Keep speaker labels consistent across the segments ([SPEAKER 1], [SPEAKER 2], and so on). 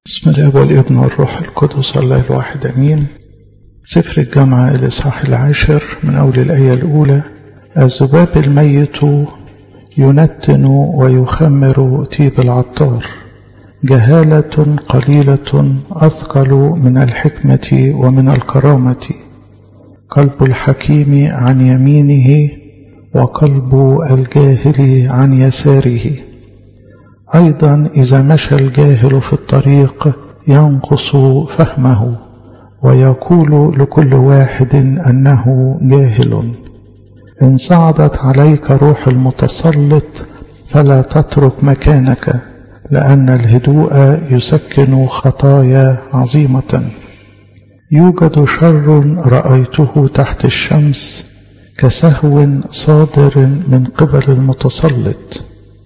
[SPEAKER 1] بسم الله والابن والروح القدس الله الواحد امين سفر الجامعة الاصحاح العاشر من اول الايه الاولى الذباب الميت ينتن ويخمر طيب العطار جهالة قليلة أثقل من الحكمة ومن الكرامة قلب الحكيم عن يمينه وقلب الجاهل عن يساره أيضا إذا مشى الجاهل في الطريق ينقص فهمه ويقول لكل واحد أنه جاهل إن صعدت عليك روح المتسلط فلا تترك مكانك لأن الهدوء يسكن خطايا عظيمة يوجد شر رأيته تحت الشمس كسهو صادر من قبل المتسلط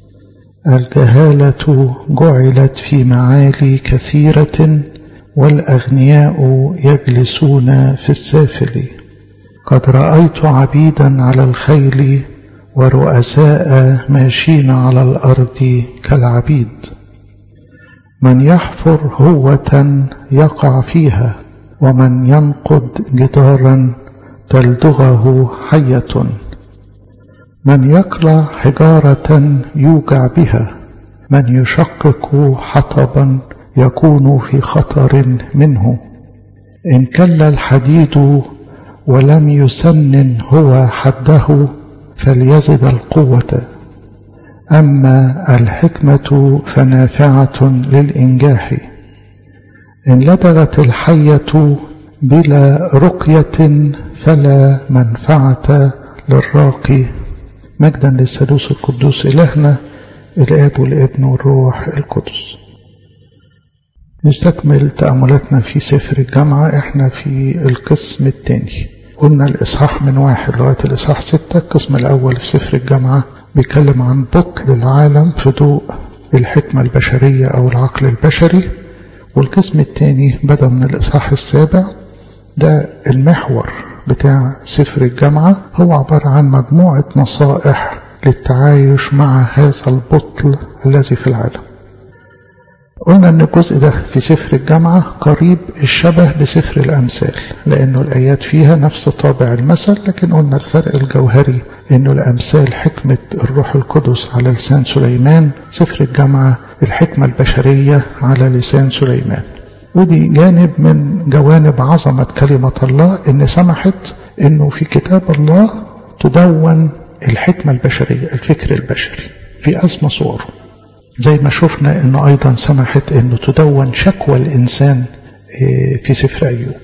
[SPEAKER 1] الجهالة جعلت في معالي كثيرة والأغنياء يجلسون في السافل قد رأيت عبيدا على الخيل ورؤساء ماشين على الأرض كالعبيد من يحفر هوة يقع فيها ومن ينقض جدارا تلدغه حية من يقلع حجارة يوجع بها من يشقق حطبا يكون في خطر منه إن كل الحديد ولم يسنن هو حده فليزد القوة أما الحكمة فنافعة للإنجاح إن لدغت الحية بلا رقية فلا منفعة للراقي مجدا للثالوث القدوس إلهنا الآب والابن والروح القدس نستكمل تأملاتنا في سفر الجامعة احنا في القسم الثاني قلنا الإصحاح من واحد لغاية الإصحاح ستة القسم الأول في سفر الجامعة بيتكلم عن بطل العالم في ضوء الحكمة البشرية أو العقل البشري والقسم الثاني بدأ من الإصحاح السابع ده المحور بتاع سفر الجامعة هو عبارة عن مجموعة نصائح للتعايش مع هذا البطل الذي في العالم قلنا ان الجزء ده في سفر الجامعة قريب الشبه بسفر الأمثال لأنه الآيات فيها نفس طابع المثل لكن قلنا الفرق الجوهري أنه الأمثال حكمة الروح القدس على لسان سليمان سفر الجامعة الحكمة البشرية على لسان سليمان ودي جانب من جوانب عظمة كلمة الله إن سمحت إنه في كتاب الله تدون الحكمة البشرية الفكر البشري في أسمى صوره زي ما شفنا إنه أيضا سمحت إنه تدون شكوى الإنسان في سفر أيوب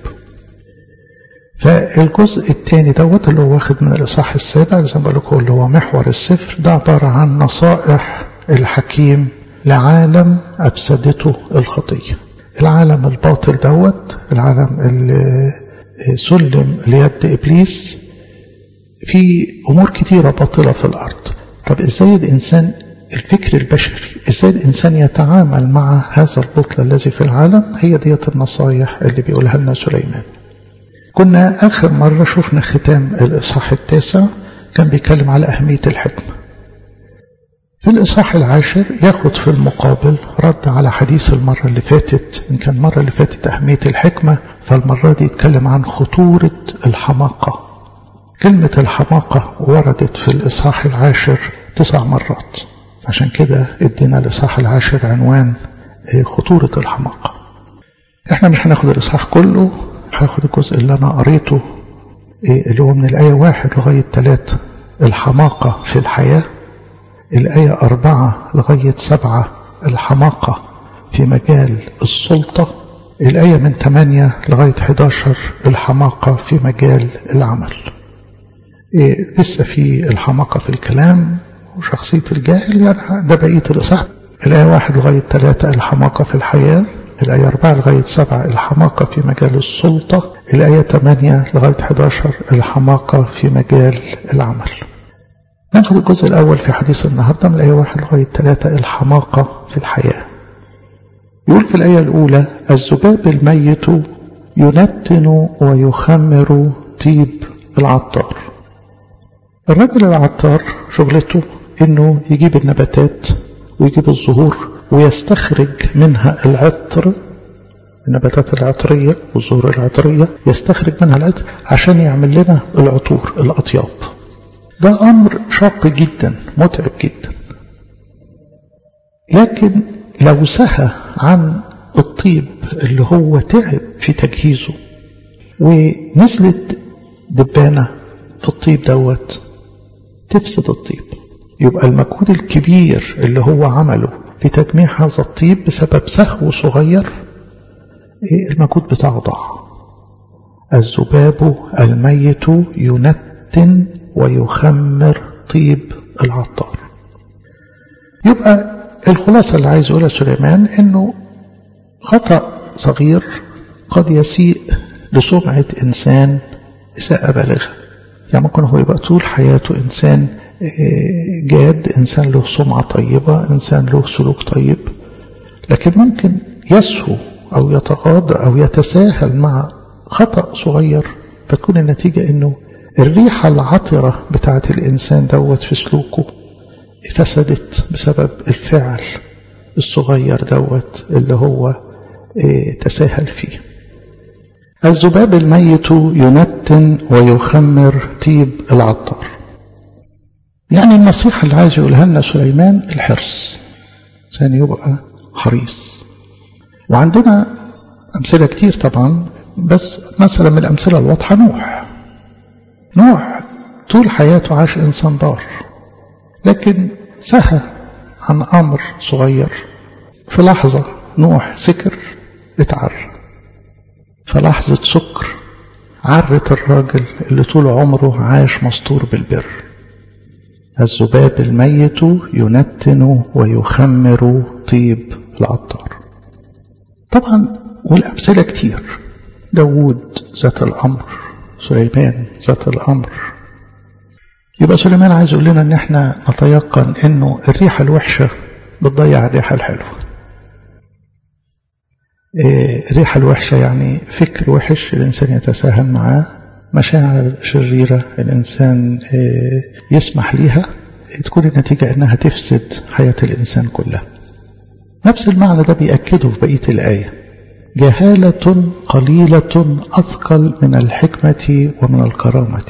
[SPEAKER 1] فالجزء الثاني دوت اللي هو واخد من الإصحاح السابع زي ما بقول لكم اللي هو محور السفر ده عبارة عن نصائح الحكيم لعالم أفسدته الخطية العالم الباطل دوت العالم اللي سلم ليد إبليس في أمور كتيرة باطلة في الأرض طب إزاي الإنسان الفكر البشري إزاي الإنسان يتعامل مع هذا البطل الذي في العالم هي ديت النصايح اللي بيقولها لنا سليمان كنا آخر مرة شفنا ختام الإصحاح التاسع كان بيتكلم على أهمية الحكمة في الإصحاح العاشر ياخد في المقابل رد على حديث المرة اللي فاتت إن كان المرة اللي فاتت أهمية الحكمة فالمرة دي يتكلم عن خطورة الحماقة كلمة الحماقة وردت في الإصحاح العاشر تسع مرات عشان كده ادينا الإصحاح العاشر عنوان خطورة الحماقة احنا مش هناخد الإصحاح كله هاخد الجزء اللي أنا قريته اللي هو من الآية واحد لغاية ثلاثة الحماقة في الحياة الآية أربعة لغاية سبعة الحماقة في مجال السلطة الآية من ثمانية لغاية 11 الحماقة في مجال العمل إيه لسه في الحماقة في الكلام وشخصية الجاهل يعني ده بقية الإصحاح الآية واحد لغاية ثلاثة الحماقة في الحياة الآية أربعة لغاية سبعة الحماقة في مجال السلطة الآية ثمانية لغاية 11 الحماقة في مجال العمل ناخد الجزء الأول في حديث النهاردة من الآية واحد لغاية ثلاثة الحماقة في الحياة يقول في الآية الأولى الذباب الميت ينتن ويخمر طيب العطار الرجل العطار شغلته انه يجيب النباتات ويجيب الزهور ويستخرج منها العطر النباتات العطرية والزهور العطرية يستخرج منها العطر عشان يعمل لنا العطور الأطياب ده أمر شاق جدا متعب جدا لكن لو سهى عن الطيب اللي هو تعب في تجهيزه ونزلت دبانة في الطيب دوت تفسد الطيب يبقى المجهود الكبير اللي هو عمله في تجميع هذا الطيب بسبب سهو صغير المجهود بتاعه ضاع الذباب الميت ينتن ويخمر طيب العطار يبقى الخلاصة اللي عايز يقولها سليمان انه خطأ صغير قد يسيء لسمعة إنسان إساءة بالغة يعني ممكن هو يبقى طول حياته إنسان جاد إنسان له سمعة طيبة إنسان له سلوك طيب لكن ممكن يسهو أو يتغاضى أو يتساهل مع خطأ صغير فتكون النتيجة إنه الريحة العطرة بتاعة الإنسان دوت في سلوكه فسدت بسبب الفعل الصغير دوت اللي هو تساهل فيه الذباب الميت ينتن ويخمر طيب العطار يعني النصيحة اللي عايز يقولها لنا سليمان الحرص ثاني يبقى حريص وعندنا أمثلة كتير طبعا بس مثلا من الأمثلة الواضحة نوح نوح طول حياته عاش إنسان بار لكن سهى عن أمر صغير في لحظة نوح سكر اتعر في لحظة سكر عرت الراجل اللي طول عمره عاش مستور بالبر الذباب الميت ينتن ويخمر طيب العطار طبعا والأمثلة كتير داود ذات الأمر سليمان ذات الأمر يبقى سليمان عايز يقول لنا ان احنا نتيقن انه الريحة الوحشة بتضيع الريحة الحلوة إيه الريحة الوحشة يعني فكر وحش الإنسان يتساهل معاه مشاعر شريرة الإنسان إيه يسمح ليها تكون النتيجة أنها تفسد حياة الإنسان كلها نفس المعنى ده بيأكده في بقية الآية جهالة قليلة أثقل من الحكمة ومن الكرامة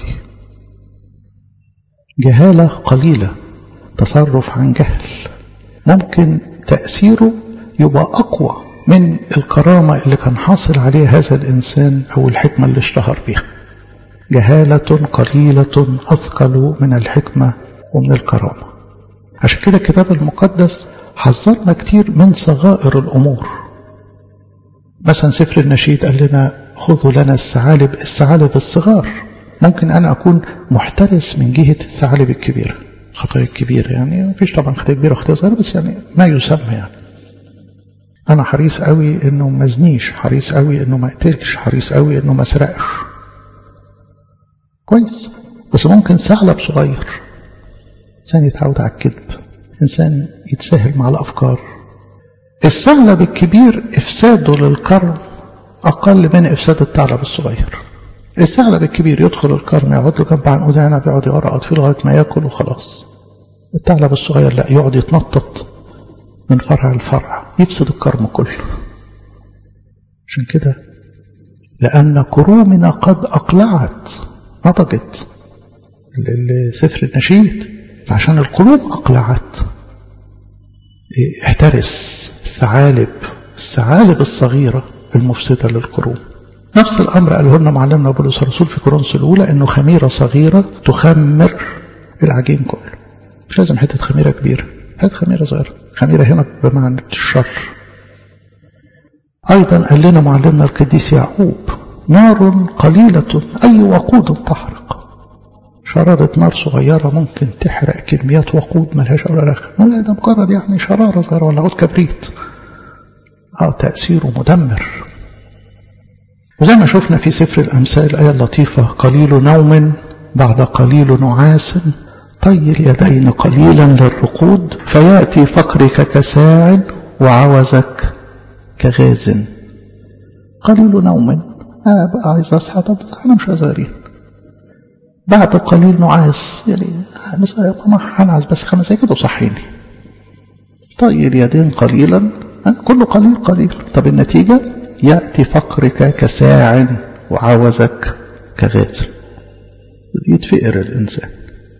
[SPEAKER 1] جهالة قليلة تصرف عن جهل ممكن تأثيره يبقى أقوى من الكرامة اللي كان حاصل عليها هذا الإنسان أو الحكمة اللي اشتهر بها جهالة قليلة أثقل من الحكمة ومن الكرامة عشان كده الكتاب المقدس حذرنا كتير من صغائر الأمور مثلا سفر النشيد قال لنا خذوا لنا الثعالب الثعالب الصغار ممكن أنا أكون محترس من جهة الثعالب الكبيرة خطايا الكبيرة يعني مفيش طبعا خطايا كبيرة وخطايا صغيرة بس يعني ما يسمى يعني أنا حريص قوي إنه ما زنيش حريص قوي إنه ما قتلش حريص قوي إنه ما سرقش كويس بس ممكن ثعلب صغير إنسان يتعود على الكذب إنسان يتساهل مع الأفكار الثعلب الكبير إفساده للكرم أقل من إفساد الثعلب الصغير الثعلب الكبير يدخل الكرم يقعد له جنب عنقود عنب يقعد يقرقط فيه لغاية ما ياكل وخلاص الثعلب الصغير لا يقعد يتنطط من فرع لفرع يفسد الكرم كله عشان كده لأن كرومنا قد أقلعت نضجت سفر النشيد فعشان القلوب أقلعت احترس الثعالب الثعالب الصغيرة المفسدة للقلوب نفس الأمر قاله لنا معلمنا بولس الرسول في كورنثوس الأولى إنه خميرة صغيرة تخمر العجين كله مش لازم حتة خميرة كبيرة حتة خميرة صغيرة خميرة هنا بمعنى الشر أيضا قال لنا معلمنا القديس يعقوب نار قليلة أي وقود تحرق شرارة نار صغيرة ممكن تحرق كميات وقود ملهاش أول آخر لا ده مجرد يعني شرارة صغيرة ولا عود كبريت اه تأثيره مدمر وزي ما شفنا في سفر الأمثال الآية اللطيفة قليل نوم بعد قليل نعاس طي اليدين قليلا للرقود فيأتي فقرك كساع وعوزك كغاز قليل نوم أنا بقى عايز أصحى طب أنا مش أزارين بعد قليل نعاس يعني ما هنعس بس خمس كده وصحيني طي اليدين قليلا كله قليل قليل طب النتيجة يأتي فقرك كساع وعوزك كغازل يتفقر الإنسان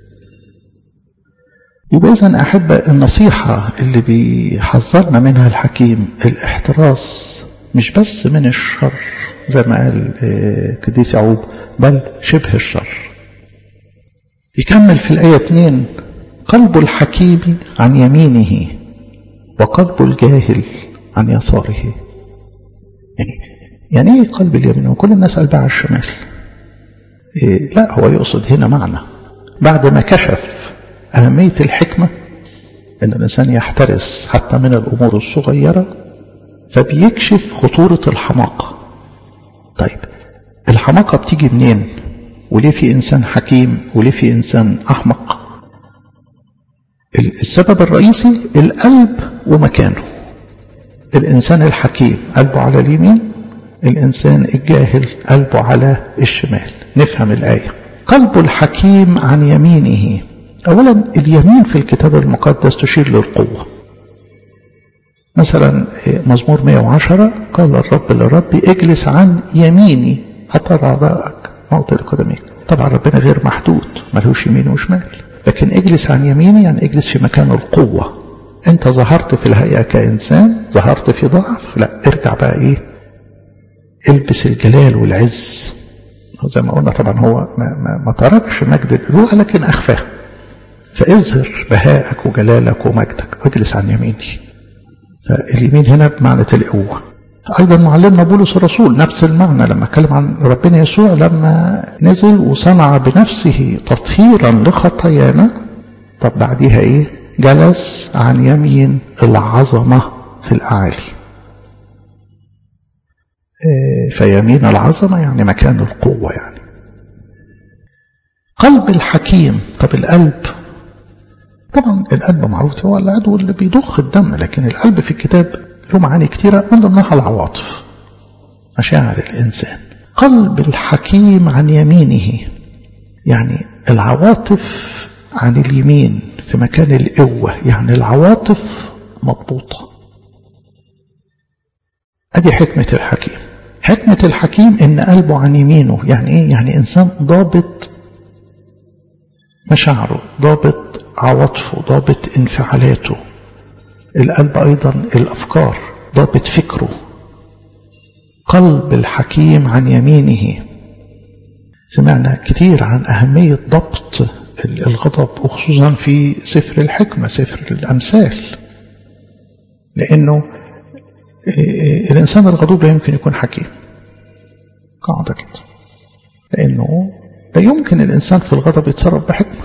[SPEAKER 1] يبقى إذا أحب النصيحة اللي بيحذرنا منها الحكيم الاحتراس مش بس من الشر زي ما قال قديس يعقوب بل شبه الشر يكمل في الآية 2 قلب الحكيم عن يمينه وقلب الجاهل عن يساره يعني يعني ايه قلب اليمين وكل الناس قلبها على الشمال إيه لا هو يقصد هنا معنى بعد ما كشف أهمية الحكمة أن الإنسان يحترس حتى من الأمور الصغيرة فبيكشف خطورة الحماقة طيب الحماقة بتيجي منين وليه في إنسان حكيم وليه في إنسان أحمق السبب الرئيسي القلب ومكانه الإنسان الحكيم قلبه على اليمين الإنسان الجاهل قلبه على الشمال نفهم الآية قلب الحكيم عن يمينه أولا اليمين في الكتاب المقدس تشير للقوة مثلا مزمور 110 قال الرب للرب اجلس عن يميني حتى أعضائك موطئ قدميك طبعا ربنا غير محدود ملهوش يمين وشمال لكن اجلس عن يميني يعني اجلس في مكان القوة انت ظهرت في الهيئة كإنسان ظهرت في ضعف لا ارجع بقى ايه البس الجلال والعز زي ما قلنا طبعا هو ما, ما, ما تركش مجد الألوهة لكن أخفاه فاظهر بهائك وجلالك ومجدك واجلس عن يميني فاليمين هنا بمعنى القوة أيضا معلمنا بولس الرسول نفس المعنى لما اتكلم عن ربنا يسوع لما نزل وصنع بنفسه تطهيرا لخطايانا طب بعديها ايه جلس عن يمين العظمة في الأعالي إيه فيمين العظمة يعني مكان القوة يعني قلب الحكيم طب القلب طبعا القلب معروف هو العدو اللي بيضخ الدم لكن القلب في الكتاب له معاني كتيرة من ضمنها العواطف مشاعر الإنسان قلب الحكيم عن يمينه يعني العواطف عن اليمين في مكان القوة يعني العواطف مضبوطة أدي حكمة الحكيم حكمة الحكيم إن قلبه عن يمينه يعني إيه يعني إنسان ضابط مشاعره ضابط عواطفه ضابط انفعالاته القلب أيضا الأفكار ضابط فكره قلب الحكيم عن يمينه سمعنا كتير عن أهمية ضبط الغضب وخصوصا في سفر الحكمة سفر الأمثال لأنه الإنسان الغضوب لا يمكن يكون حكيم قاعدة كده لأنه لا يمكن الإنسان في الغضب يتصرف بحكمة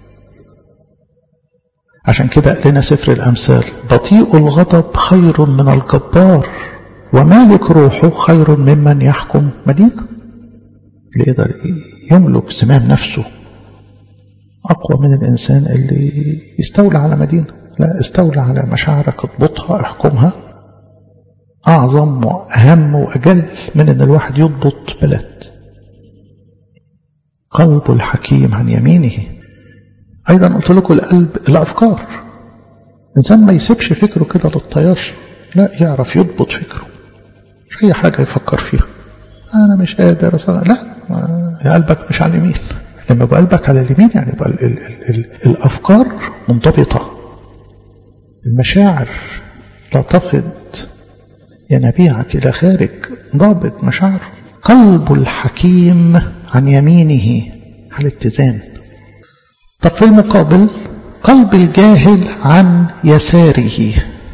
[SPEAKER 1] عشان كده قال لنا سفر الأمثال بطيء الغضب خير من الجبار ومالك روحه خير ممن يحكم مدينة اللي يقدر يملك زمام نفسه أقوى من الإنسان اللي يستولى على مدينة لا استولى على مشاعرك اضبطها احكمها أعظم وأهم وأجل من أن الواحد يضبط بلد قلب الحكيم عن يمينه أيضا قلت لكم القلب الأفكار الإنسان ما يسيبش فكره كده للطيار لا يعرف يضبط فكره مش أي حاجة يفكر فيها أنا مش قادر أصلا لا يا قلبك مش على اليمين لما يبقى قلبك على اليمين يعني يبقى ال ال ال الأفكار منضبطة المشاعر لا تفض ينابيعك إلى خارج ضابط مشاعر قلب الحكيم عن يمينه على اتزان طب في المقابل قلب الجاهل عن يساره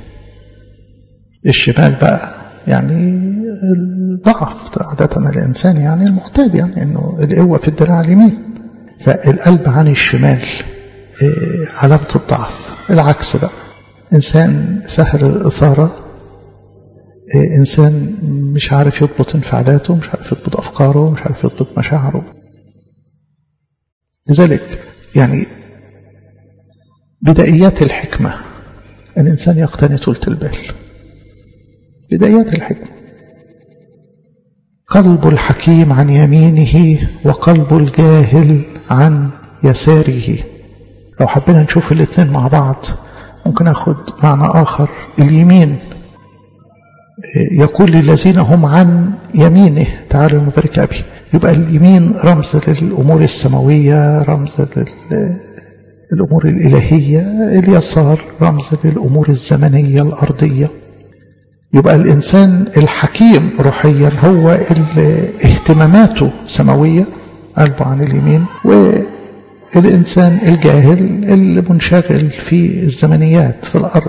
[SPEAKER 1] الشمال بقى يعني الضعف عادة الإنسان يعني المعتاد يعني أنه القوة في الدراع اليمين فالقلب عن الشمال علامة الضعف العكس بقى إنسان سهل الإثارة إنسان مش عارف يضبط انفعالاته مش عارف يضبط أفكاره مش عارف يضبط مشاعره لذلك يعني بدائيات الحكمة الإنسان يقتني طولة البال بدايات الحكمة قلب الحكيم عن يمينه وقلب الجاهل عن يساره لو حبينا نشوف الاثنين مع بعض ممكن اخد معنى اخر اليمين يقول للذين هم عن يمينه تعالوا نبارك أبي يبقى اليمين رمز للأمور السماوية رمز للأمور الإلهية اليسار رمز للأمور الزمنية الأرضية يبقى الإنسان الحكيم روحيا هو اللي اهتماماته سماوية قلبه عن اليمين والإنسان الجاهل اللي منشغل في الزمنيات في الأرض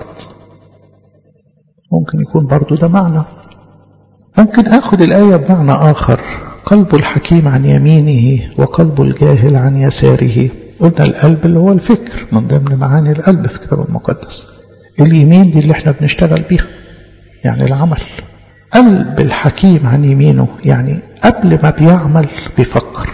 [SPEAKER 1] ممكن يكون برضو ده معنى ممكن أخذ الآية بمعنى آخر قلب الحكيم عن يمينه وقلب الجاهل عن يساره قلنا القلب اللي هو الفكر من ضمن معاني القلب في الكتاب المقدس اليمين دي اللي احنا بنشتغل بيها يعني العمل قلب الحكيم عن يمينه يعني قبل ما بيعمل بيفكر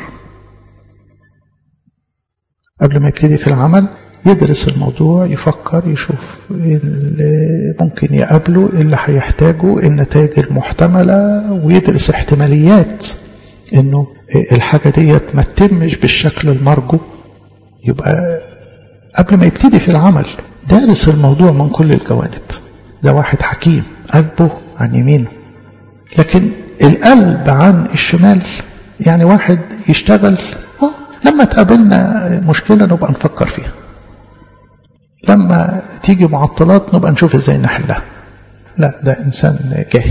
[SPEAKER 1] قبل ما يبتدي في العمل يدرس الموضوع يفكر يشوف اللي ممكن يقابله اللي هيحتاجه النتائج المحتملة ويدرس احتماليات انه الحاجة ديت ما تتمش بالشكل المرجو يبقى قبل ما يبتدي في العمل دارس الموضوع من كل الجوانب ده واحد حكيم قلبه عن يمينه لكن القلب عن الشمال يعني واحد يشتغل لما تقابلنا مشكلة نبقى نفكر فيها لما تيجي معطلات نبقى نشوف ازاي نحلها لا ده انسان جاهل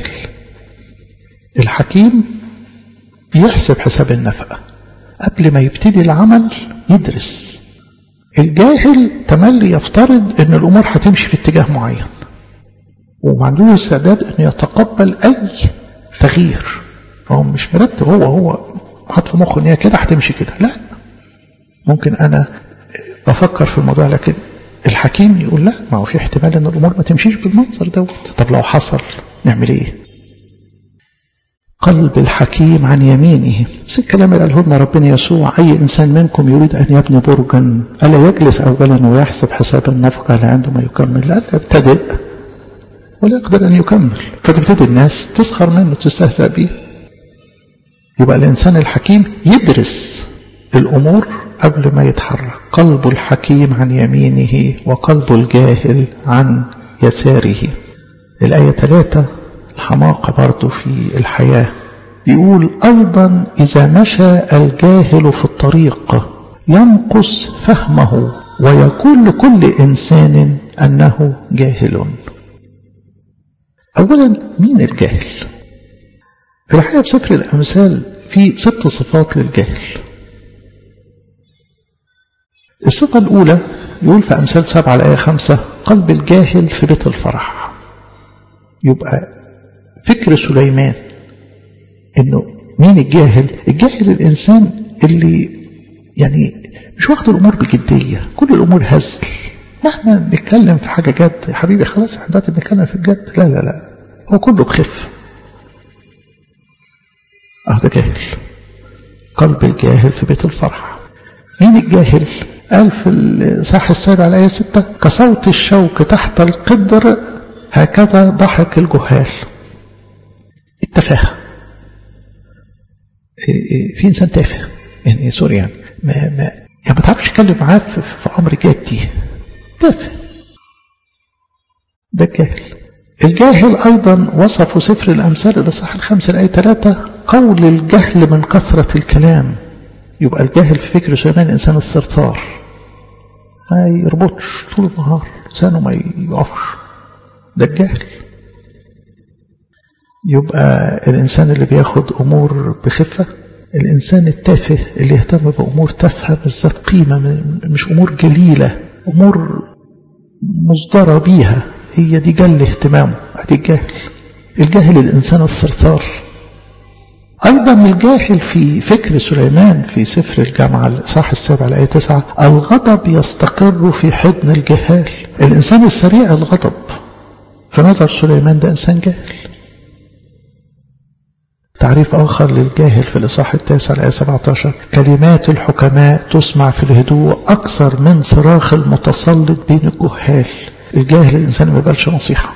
[SPEAKER 1] الحكيم يحسب حساب النفقة قبل ما يبتدي العمل يدرس الجاهل تملي يفترض ان الامور هتمشي في اتجاه معين وما عندوش استعداد انه يتقبل اي تغيير هو مش مرتب هو هو حاط في مخه ان هي كده هتمشي كده لا ممكن انا بفكر في الموضوع لكن الحكيم يقول لا ما هو في احتمال ان الامور ما تمشيش بالمنظر دوت طب لو حصل نعمل ايه قلب الحكيم عن يمينه بس الكلام اللي قاله لنا ربنا يسوع اي انسان منكم يريد ان يبني برجا الا يجلس اولا ويحسب حساب النفقه اللي عنده ما يكمل لا يبتدئ ولا يقدر ان يكمل فتبتدي الناس تسخر منه تستهزأ به يبقى الانسان الحكيم يدرس الامور قبل ما يتحرك قلب الحكيم عن يمينه وقلب الجاهل عن يساره الآية ثلاثة الحماقة برضو في الحياة يقول أيضا إذا مشى الجاهل في الطريق ينقص فهمه ويقول لكل إنسان أنه جاهل أولا مين الجاهل في الحقيقة في سفر الأمثال في ست صفات للجاهل الصفة الأولى يقول في أمثال سبعة الآية خمسة قلب الجاهل في بيت الفرح يبقى فكر سليمان إنه مين الجاهل الجاهل الإنسان اللي يعني مش واخد الأمور بجدية كل الأمور هزل مهما نتكلم في حاجة جد يا حبيبي خلاص احنا دلوقتي بنتكلم في الجد لا لا لا هو كله بخف اه ده جاهل قلب الجاهل في بيت الفرح مين الجاهل قال في الصح السابع الآية ستة كصوت الشوك تحت القدر هكذا ضحك الجهال التفاهة في إنسان تافه يعني سوري يعني ما, ما يعني ما تعرفش تتكلم معاه في, في أمر جدي تافه ده الجاهل الجاهل أيضا وصفوا سفر الأمثال الإصحاح الخمسة الآية ثلاثة قول الجهل من كثرة الكلام يبقى الجاهل في فكر سليمان إنسان الثرثار ما يربطش طول النهار لسانه ما يقفش ده الجاهل يبقى الإنسان اللي بياخد أمور بخفة الإنسان التافه اللي يهتم بأمور تافهة بالذات قيمة مش أمور جليلة أمور مصدرة بيها هي دي جل اهتمامه ادي الجاهل الجاهل الإنسان الثرثار أيضا الجاهل في فكر سليمان في سفر الجامعة الإصحاح السابع الآية تسعة الغضب يستقر في حضن الجهال الإنسان السريع الغضب في نظر سليمان ده إنسان جاهل تعريف آخر للجاهل في الإصحاح التاسع الآية 17 كلمات الحكماء تسمع في الهدوء أكثر من صراخ المتسلط بين الجهال الجاهل الإنسان ما يقبلش نصيحة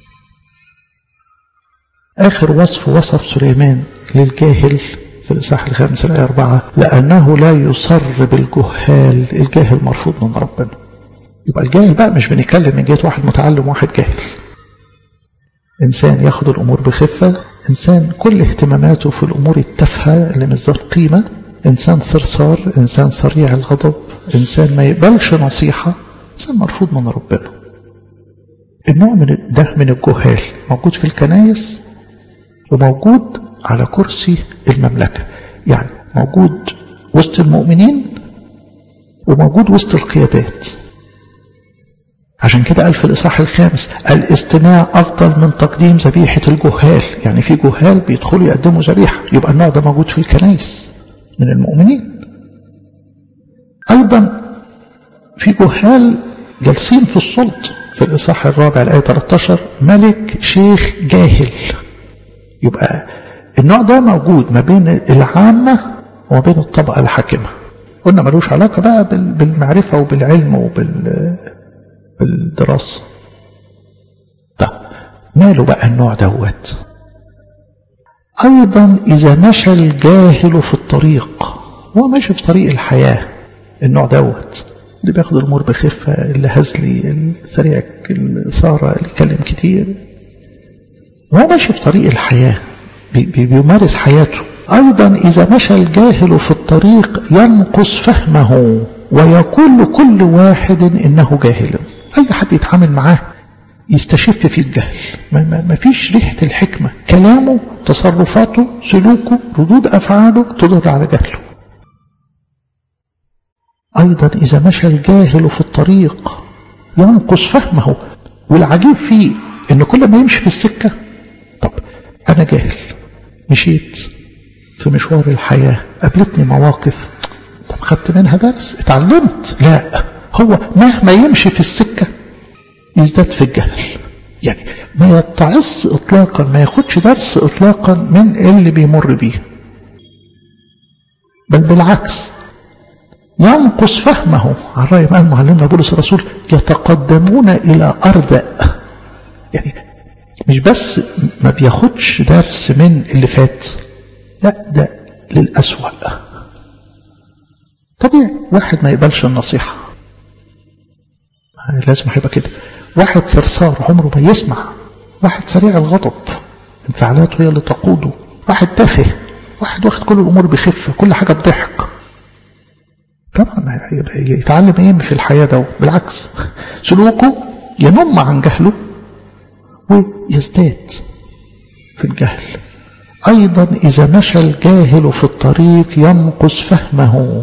[SPEAKER 1] آخر وصف وصف سليمان للجاهل في الإصحاح الخامس الآية أربعة لأنه لا يصر بالجهال الجاهل مرفوض من ربنا يبقى الجاهل بقى مش بنتكلم من جهة واحد متعلم وواحد جاهل إنسان ياخد الأمور بخفة إنسان كل اهتماماته في الأمور التافهة اللي مش ذات قيمة إنسان ثرثار إنسان سريع الغضب إنسان ما يقبلش نصيحة إنسان مرفوض من ربنا النوع من ده من الجهال موجود في الكنايس وموجود على كرسي المملكة يعني موجود وسط المؤمنين وموجود وسط القيادات عشان كده قال في الإصحاح الخامس الاستماع أفضل من تقديم ذبيحة الجهال يعني في جهال بيدخلوا يقدموا ذبيحة يبقى النوع ده موجود في الكنايس من المؤمنين أيضا في جهال جالسين في السلط في الإصحاح الرابع الآية 13 ملك شيخ جاهل يبقى النوع ده موجود ما بين العامة وما بين الطبقة الحاكمة قلنا ملوش علاقة بقى بالمعرفة وبالعلم وبالدراسة طب ماله بقى النوع دوت أيضا إذا مشى الجاهل في الطريق هو ماشي في طريق الحياة النوع دوت اللي بياخد الأمور بخفة اللي هزلي السريع الإثارة اللي يتكلم كتير وهو ماشي في طريق الحياة بي بيمارس حياته أيضا إذا مشى الجاهل في الطريق ينقص فهمه ويقول لكل واحد إنه جاهل أي حد يتعامل معاه يستشف في الجهل ما, ما, ما فيش ريحة الحكمة كلامه تصرفاته سلوكه ردود أفعاله تدل على جهله أيضا إذا مشى الجاهل في الطريق ينقص فهمه والعجيب فيه إن كل ما يمشي في السكة طب أنا جاهل مشيت في مشوار الحياة قابلتني مواقف طب خدت منها درس اتعلمت لا هو مهما يمشي في السكة يزداد في الجهل يعني ما يتعص اطلاقا ما ياخدش درس اطلاقا من اللي بيمر بيه بل بالعكس ينقص فهمه على رأي ما قال معلمنا بولس الرسول يتقدمون إلى أردأ يعني مش بس ما بياخدش درس من اللي فات لا ده للأسوأ طبيعي واحد ما يقبلش النصيحة لازم هيبقى كده واحد صرصار عمره ما يسمع واحد سريع الغضب انفعالاته هي اللي تقوده واحد تافه واحد واخد كل الأمور بخفة كل حاجة بضحك طبعا يتعلم ايه في الحياة ده بالعكس سلوكه ينم عن جهله ويزداد في الجهل أيضا إذا مشى الجاهل في الطريق ينقص فهمه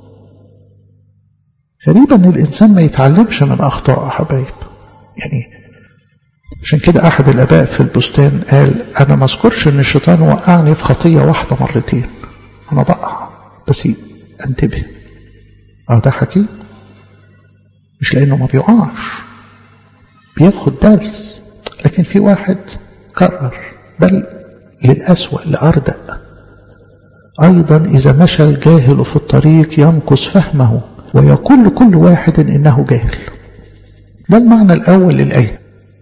[SPEAKER 1] غريبا ان الانسان ما يتعلمش من اخطاء حبايب يعني عشان كده احد الاباء في البستان قال انا ما اذكرش ان الشيطان وقعني في خطيه واحده مرتين انا بقع بس انتبه اه ده حكي مش لانه ما بيقعش بياخد درس لكن في واحد كرر بل للأسوأ لأردأ أيضا إذا مشى الجاهل في الطريق ينقص فهمه ويقول لكل واحد إنه جاهل ده المعنى الأول للآية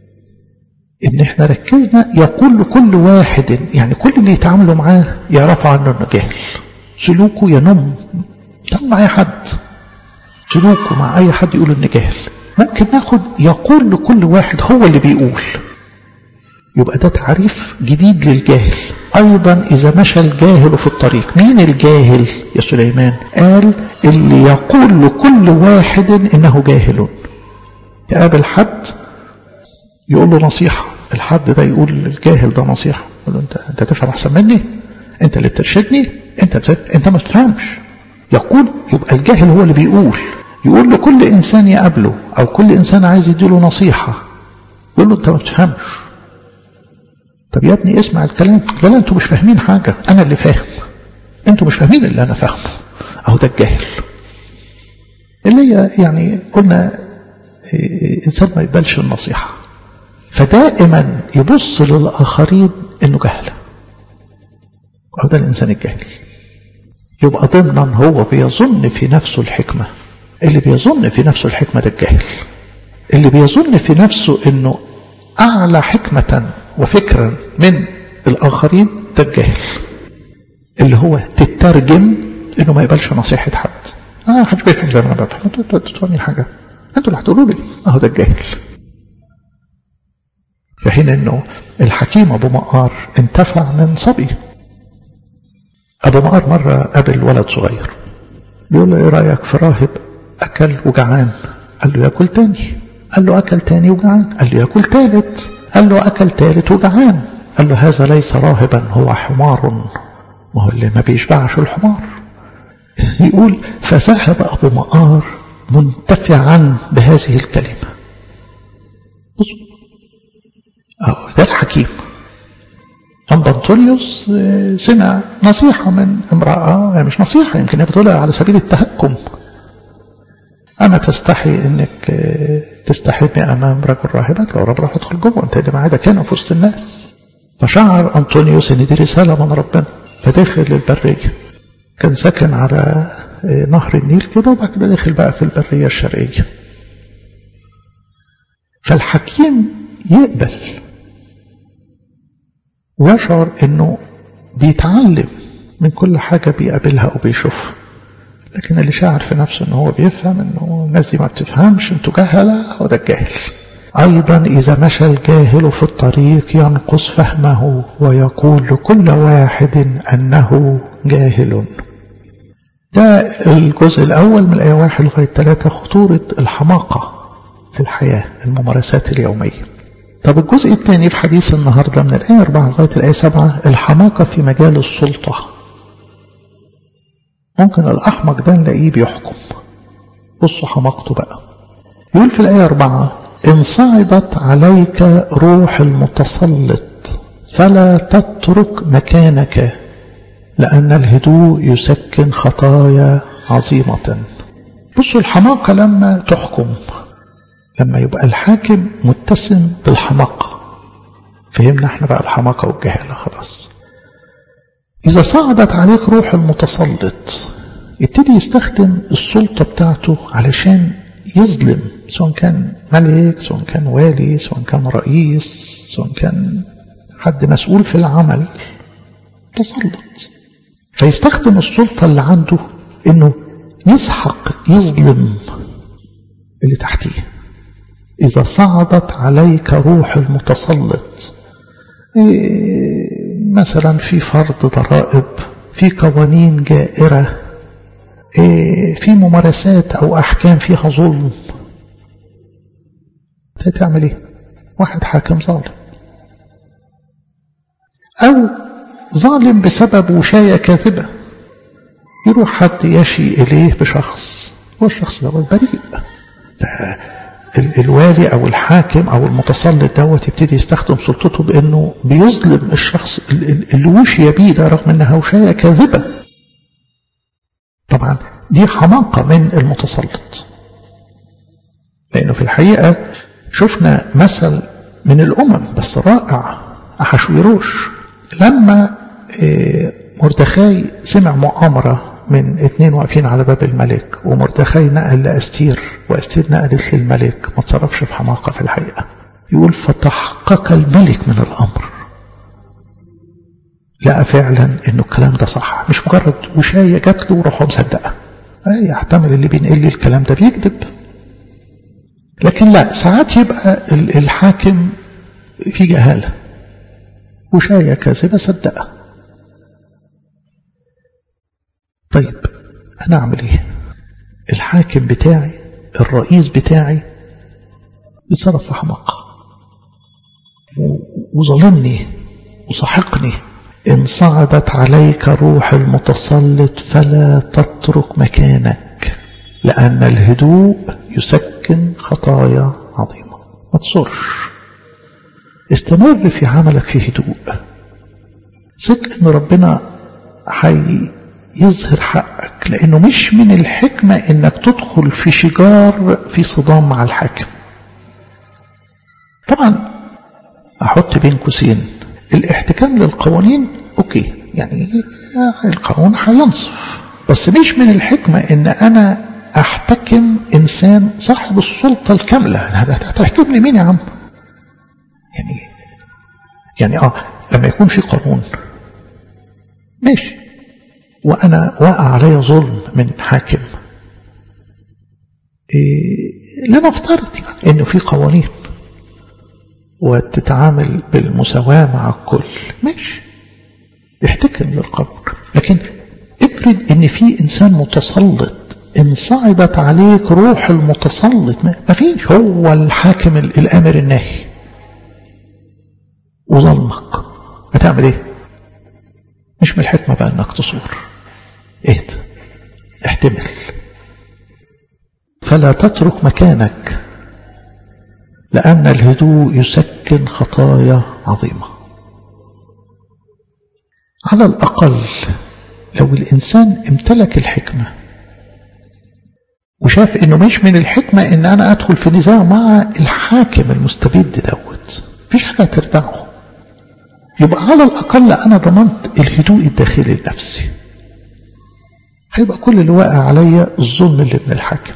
[SPEAKER 1] إن إحنا ركزنا يقول لكل واحد يعني كل اللي يتعاملوا معاه يعرفوا عنه إنه جاهل سلوكه ينم يتعامل مع أي حد سلوكه مع أي حد يقول إنه جاهل ممكن ناخد يقول لكل واحد هو اللي بيقول يبقى ده تعريف جديد للجاهل أيضا إذا مشى الجاهل في الطريق مين الجاهل يا سليمان قال اللي يقول لكل واحد إنه جاهل يقابل حد يقول له نصيحة الحد ده يقول للجاهل ده نصيحة يقول له أنت, أنت تفهم أحسن مني أنت اللي بترشدني أنت بت... أنت ما تفهمش يقول يبقى الجاهل هو اللي بيقول يقول لكل إنسان يقابله أو كل إنسان عايز يديله نصيحة يقول له أنت ما بتفهمش طب يا ابني اسمع الكلام لا لا انتوا مش فاهمين حاجة انا اللي فاهم انتوا مش فاهمين اللي انا فاهمه اهو ده الجاهل اللي هي يعني قلنا انسان ما يقبلش النصيحة فدائما يبص للآخرين انه جهل اهو ده الانسان الجاهل يبقى ضمنا هو بيظن في نفسه الحكمة اللي بيظن في نفسه الحكمة ده الجاهل اللي بيظن في نفسه انه اعلى حكمة وفكرا من الآخرين ده الجاهل اللي هو تترجم انه ما يقبلش نصيحة حد اه حد بيفهم زي ما انا بفهم انتوا انتوا فاهمين حاجة انتوا اللي هتقولوا لي اهو ده الجاهل في حين انه الحكيم ابو مقار انتفع من صبي ابو مقار مرة قابل ولد صغير بيقول له ايه رأيك في راهب اكل وجعان قال له ياكل تاني قال له اكل تاني وجعان قال له ياكل تالت قال له اكل تالت وجعان قال له هذا ليس راهبا هو حمار ما هو اللي ما بيشبعش الحمار يقول فذهب ابو مقار منتفعا بهذه الكلمة أو ده الحكيم أما أنطونيوس سمع نصيحة من امرأة مش نصيحة يمكن بتقولها على سبيل التهكم أما تستحي إنك تستحبي أمام رجل راهبات لو رب راح ادخل جوه أنت اللي معاه ده كان في وسط الناس فشعر أنطونيوس إن دي رسالة من ربنا فدخل للبرية كان ساكن على نهر النيل كده وبعد كده دخل بقى في البرية الشرقية فالحكيم يقبل ويشعر انه بيتعلم من كل حاجة بيقابلها او بيشوفها لكن اللي شاعر في نفسه انه هو بيفهم انه الناس دي ما بتفهمش انتوا جهلة هو ده الجاهل أيضا إذا مشى الجاهل في الطريق ينقص فهمه ويقول لكل واحد أنه جاهل ده الجزء الأول من الآية واحد لغاية ثلاثة خطورة الحماقة في الحياة الممارسات اليومية طب الجزء الثاني في حديث النهاردة من الآية 4 لغاية الآية 7 الحماقة في مجال السلطة ممكن الأحمق ده نلاقيه بيحكم بصوا حماقته بقى يقول في الآية 4 إن صعدت عليك روح المتسلط فلا تترك مكانك لأن الهدوء يسكن خطايا عظيمة بصوا الحماقة لما تحكم لما يبقى الحاكم متسم بالحماقة فهمنا احنا بقى الحماقة والجهالة خلاص إذا صعدت عليك روح المتسلط يبتدي يستخدم السلطة بتاعته علشان يظلم سواء كان ملك سواء كان والي سواء كان رئيس سواء كان حد مسؤول في العمل تسلط فيستخدم السلطة اللي عنده انه يسحق يظلم اللي تحتيه إذا صعدت عليك روح المتسلط إيه مثلا في فرض ضرائب في قوانين جائرة إيه في ممارسات أو أحكام فيها ظلم تعمل إيه واحد حاكم ظالم أو ظالم بسبب وشاية كاذبة يروح حد يشي إليه بشخص والشخص ده بريء الوالي أو الحاكم أو المتسلط دوت يبتدي يستخدم سلطته بأنه بيظلم الشخص اللي وشي بيه ده رغم أنها وشاية كاذبة طبعا دي حماقة من المتسلط لأنه في الحقيقة شفنا مثل من الأمم بس رائع أحشويروش لما مردخاي سمع مؤامرة من اتنين واقفين على باب الملك ومردخاي نقل لأستير وأستير نقلت للملك ما تصرفش في حماقة في الحقيقة يقول فتحقق الملك من الأمر لقى فعلا انه الكلام ده صح مش مجرد وشاية جات له وراح مصدقها يحتمل اللي بينقل لي الكلام ده بيكذب لكن لا ساعات يبقى الحاكم في جهالة وشاية كاذبة صدقها طيب أنا أعمل إيه الحاكم بتاعي الرئيس بتاعي بيتصرف في حماقة وظلمني وسحقني إن صعدت عليك روح المتسلط فلا تترك مكانك لأن الهدوء يسكن خطايا عظيمة ما تصرش استمر في عملك في هدوء ثق ان ربنا حي يظهر حقك لانه مش من الحكمة انك تدخل في شجار في صدام مع الحاكم طبعا احط بين قوسين الاحتكام للقوانين اوكي يعني القانون هينصف بس مش من الحكمة ان انا احتكم انسان صاحب السلطة الكاملة هتحكمني مين يا عم يعني يعني اه لما يكون في قانون ماشي وانا واقع علي ظلم من حاكم إيه لنفترض يعني انه في قوانين وتتعامل بالمساواة مع الكل ماشي احتكم للقبر لكن افرض ان في انسان متسلط ان صعدت عليك روح المتسلط ما فيش هو الحاكم الامر الناهي وظلمك هتعمل ايه مش من الحكمة بقى انك تصور اهدى احتمل فلا تترك مكانك لأن الهدوء يسكن خطايا عظيمة على الأقل لو الإنسان امتلك الحكمة وشاف انه مش من الحكمة ان انا ادخل في نزاع مع الحاكم المستبد دوت مفيش حاجة تردعه يبقى على الاقل انا ضمنت الهدوء الداخلي لنفسي هيبقى كل اللي واقع عليا الظلم اللي من الحاكم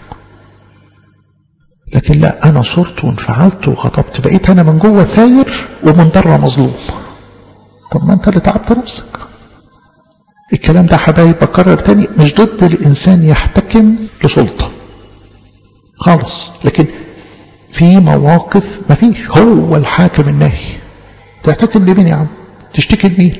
[SPEAKER 1] لكن لا انا صرت وانفعلت وغضبت بقيت انا من جوه ثاير ومن بره مظلوم طب ما انت اللي تعبت نفسك الكلام ده حبايب بكرر تاني مش ضد الإنسان يحتكم لسلطة خالص لكن في مواقف مفيش هو الحاكم الناهي تحتكم لمين يا عم تشتكي لمين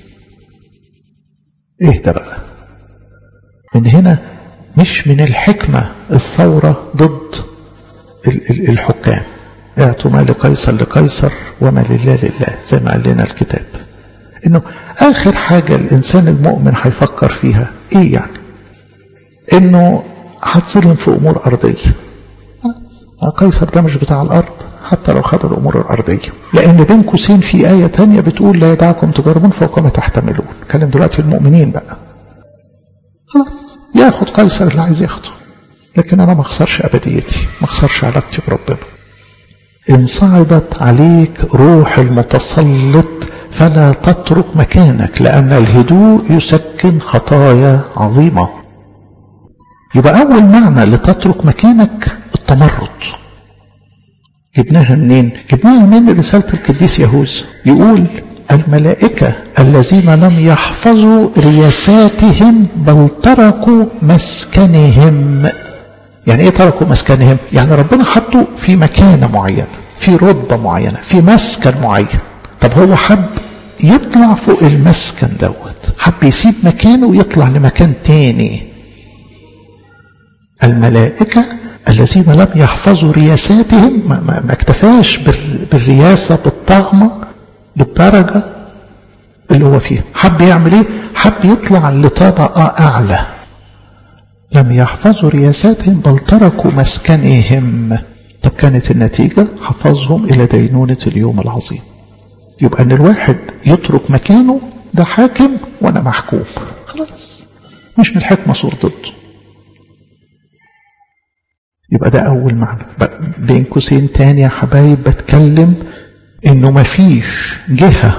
[SPEAKER 1] ايه ده بقى من هنا مش من الحكمة الثورة ضد الحكام اعطوا ما لقيصر لقيصر وما لله لله زي ما قال لنا الكتاب انه اخر حاجة الانسان المؤمن هيفكر فيها ايه يعني انه هتظلم في امور ارضية قيصر ده مش بتاع الارض حتى لو خد الامور الارضية لان بين قوسين في اية تانية بتقول لا يدعكم تجربون فوق ما تحتملون كلام دلوقتي المؤمنين بقى خلاص ياخد قيصر اللي عايز ياخده لكن انا ما اخسرش ابديتي ما اخسرش علاقتي بربنا ان صعدت عليك روح المتسلط فلا تترك مكانك لأن الهدوء يسكن خطايا عظيمة يبقى أول معنى لتترك مكانك التمرد جبناها منين جبناها من رسالة القديس يهوذا يقول الملائكة الذين لم يحفظوا رياساتهم بل تركوا مسكنهم يعني ايه تركوا مسكنهم يعني ربنا حطه في مكانة معينة في رتبة معينة في مسكن معين طب هو حب يطلع فوق المسكن دوت حب يسيب مكانه ويطلع لمكان تاني الملائكة الذين لم يحفظوا رياساتهم ما, ما, ما اكتفاش بالرياسة بالطغمة بالدرجة اللي هو فيها حب يعمل ايه حب يطلع لطبقة اعلى لم يحفظوا رياساتهم بل تركوا مسكنهم طب كانت النتيجة حفظهم الى دينونة اليوم العظيم يبقى ان الواحد يترك مكانه ده حاكم وانا محكوم خلاص مش من الحكمة صور ضده يبقى ده اول معنى بين قوسين تاني يا حبايب بتكلم انه مفيش جهة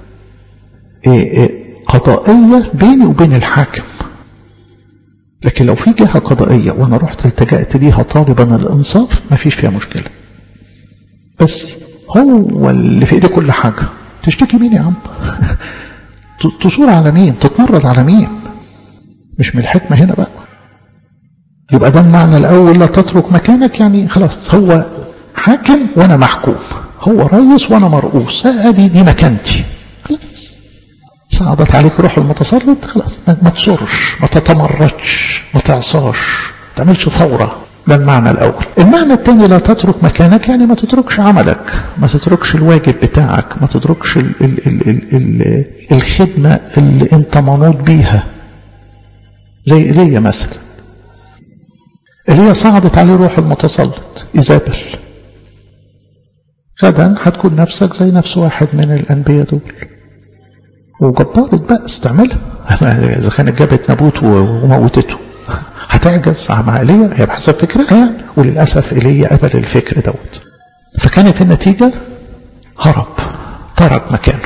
[SPEAKER 1] قضائية بيني وبين الحاكم لكن لو في جهة قضائية وانا رحت التجأت ليها طالبا الانصاف مفيش فيها مشكلة بس هو اللي في ايديه كل حاجة تشتكي مين يا عم تصور على مين تتمرد على مين مش من الحكمة هنا بقى يبقى ده المعنى الأول لا تترك مكانك يعني خلاص هو حاكم وأنا محكوم هو رئيس وأنا مرؤوس ادي دي مكانتي خلاص صعدت عليك روح المتسلط خلاص ما تصرش ما تتمردش ما تعصاش ما تعملش ثورة ده المعنى الأول المعنى الثاني لا تترك مكانك يعني ما تتركش عملك ما تتركش الواجب بتاعك ما تتركش ال ال ال ال ال الخدمة اللي انت منوط بيها زي إيليا مثلا إيليا صعدت عليه روح المتسلط إيزابل غدا هتكون نفسك زي نفس واحد من الأنبياء دول وجبارة بقى استعملها إذا كانت جابت نابوت وموتته هتعجز مع ايليا هي بحسب فكرها يعني وللاسف ايليا قبل الفكر دوت فكانت النتيجه هرب ترك مكانه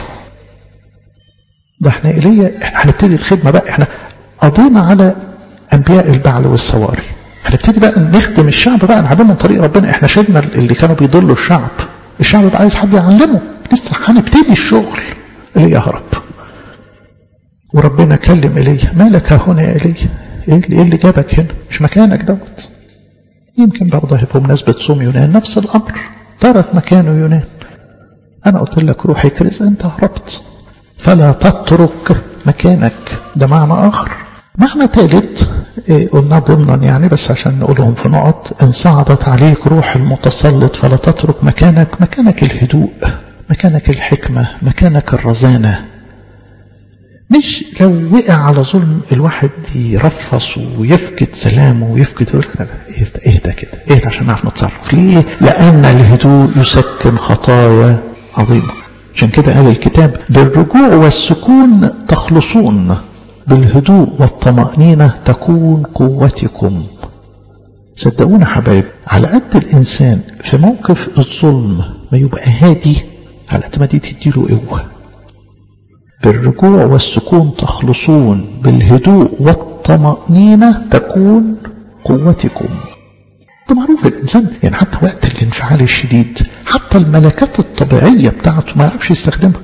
[SPEAKER 1] ده احنا ايليا احنا هنبتدي الخدمه بقى احنا قضينا على انبياء البعل والسواري هنبتدي بقى نخدم الشعب بقى نعلمهم طريق ربنا احنا شلنا اللي كانوا بيضلوا الشعب الشعب بقى عايز حد يعلمه لسه هنبتدي الشغل ايليا هرب وربنا كلم ايليا مالك ها هنا يا ايليا ايه اللي جابك هنا مش مكانك دوت يمكن برضه في بمناسبة صوم يونان نفس الأمر ترك مكانه يونان أنا قلت لك روح اكرز أنت هربت فلا تترك مكانك ده معنى آخر معنى ثالث إيه قلنا ضمنا يعني بس عشان نقولهم في نقط إن صعدت عليك روح المتسلط فلا تترك مكانك مكانك الهدوء مكانك الحكمة مكانك الرزانة مش لو وقع على ظلم الواحد يرفص ويفقد سلامه ويفقد يقول لا لا اهدى اهدى كده اهدى عشان نعرف نتصرف ليه؟ لأن الهدوء يسكن خطايا عظيمة عشان كده قال الكتاب بالرجوع والسكون تخلصون بالهدوء والطمأنينة تكون قوتكم صدقونا حبايب على قد الإنسان في موقف الظلم ما يبقى هادي على قد ما دي تديله قوة بالرجوع والسكون تخلصون بالهدوء والطمأنينة تكون قوتكم ده معروف الإنسان يعني حتى وقت الانفعال الشديد حتى الملكات الطبيعية بتاعته ما يعرفش يستخدمها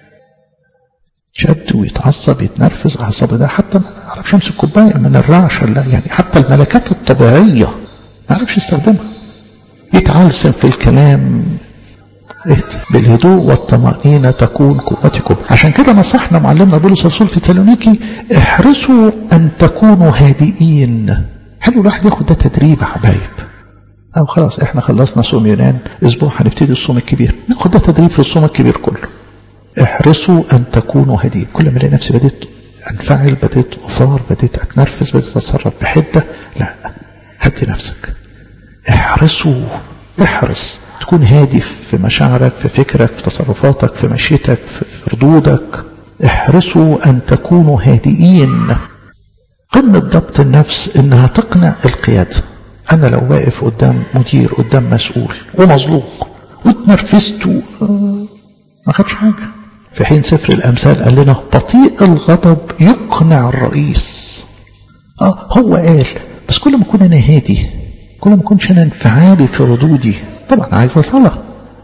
[SPEAKER 1] شد ويتعصب يتنرفز أعصاب ده حتى ما يعرفش يمسك كوباية من الرعش لا يعني حتى الملكات الطبيعية ما يعرفش يستخدمها يتعلسم في الكلام اهدي بالهدوء والطمأنينة تكون قوتكم عشان كده نصحنا معلمنا بولس الرسول في تسالونيكي احرصوا أن تكونوا هادئين حلو الواحد ياخد ده تدريب يا حبايب أو خلاص احنا خلصنا صوم يونان أسبوع هنبتدي الصوم الكبير ناخد ده تدريب في الصوم الكبير كله احرصوا أن تكونوا هادئين كل ما الاقي نفسي بديت أنفعل بديت أثار بديت أتنرفز بديت أتصرف بحدة لا هدي نفسك احرصوا احرص تكون هادي في مشاعرك في فكرك في تصرفاتك في مشيتك في ردودك احرصوا أن تكونوا هادئين قمة ضبط النفس إنها تقنع القيادة أنا لو واقف قدام مدير قدام مسؤول ومظلوم واتنرفزت ما خدش حاجة في حين سفر الأمثال قال لنا بطيء الغضب يقنع الرئيس آه هو قال بس كل ما أكون أنا هادي كل ما أكونش أنا انفعالي في ردودي طبعا عايز صلاة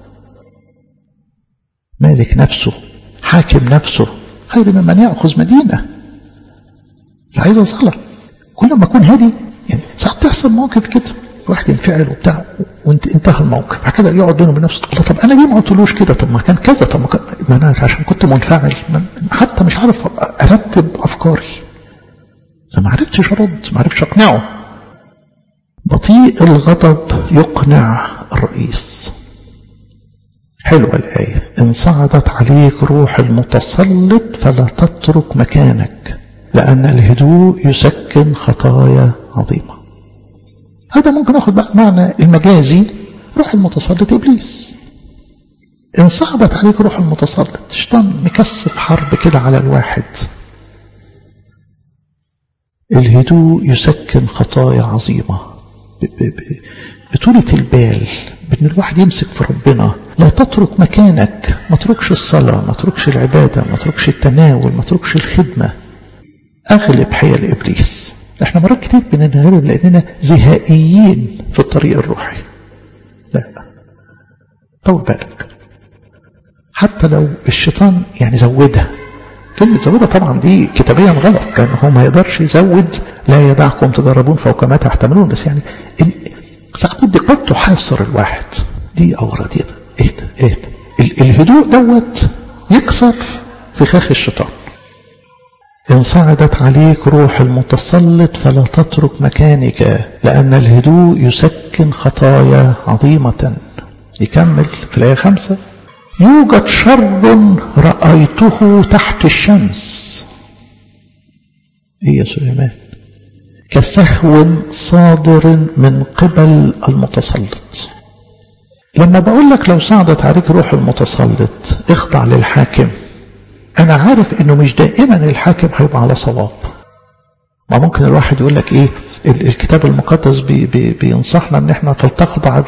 [SPEAKER 1] مالك نفسه حاكم نفسه خير ممن يأخذ مدينة عايز صلاة كل ما أكون هادي يعني ساعات تحصل موقف كده واحد ينفعل وبتاع وانت انتهى الموقف بعد كده يقعد بينه وبين نفسه الله طب انا ليه ما قلتلوش كده طب ما كان كذا طب ما, كان ما انا عشان كنت منفعل حتى مش عارف ارتب افكاري فما عرفتش ارد ما عرفتش اقنعه بطيء الغضب يقنع الرئيس حلوة الآية إن صعدت عليك روح المتسلط فلا تترك مكانك لأن الهدوء يسكن خطايا عظيمة هذا ممكن أخذ بقى معنى المجازي روح المتسلط إبليس إن صعدت عليك روح المتسلط الشيطان مكسب حرب كده على الواحد الهدوء يسكن خطايا عظيمة بطولة البال بأن الواحد يمسك في ربنا لا تترك مكانك ما تركش الصلاة ما تركش العبادة ما تركش التناول ما تركش الخدمة أغلب حيل إبليس احنا مرات كتير بننغلب لأننا زهائيين في الطريق الروحي لا طول بالك حتى لو الشيطان يعني زودها كلمة زودها طبعا دي كتابيا غلط كان هو ما يقدرش يزود لا يدعكم تجربون فوق ما تحتملون بس يعني ساعات دي قد تحاصر الواحد دي أورا دي اهدى اهدى الهدوء دوت يكسر فخاخ الشيطان إن صعدت عليك روح المتسلط فلا تترك مكانك لأن الهدوء يسكن خطايا عظيمة يكمل في الآية خمسة يوجد شر رأيته تحت الشمس إيه يا سليمان كسهو صادر من قبل المتسلط لما بقول لك لو صعدت عليك روح المتسلط اخضع للحاكم انا عارف انه مش دائما الحاكم هيبقى على صواب ما ممكن الواحد يقول لك ايه الكتاب المقدس بي بي بينصحنا ان احنا تخضع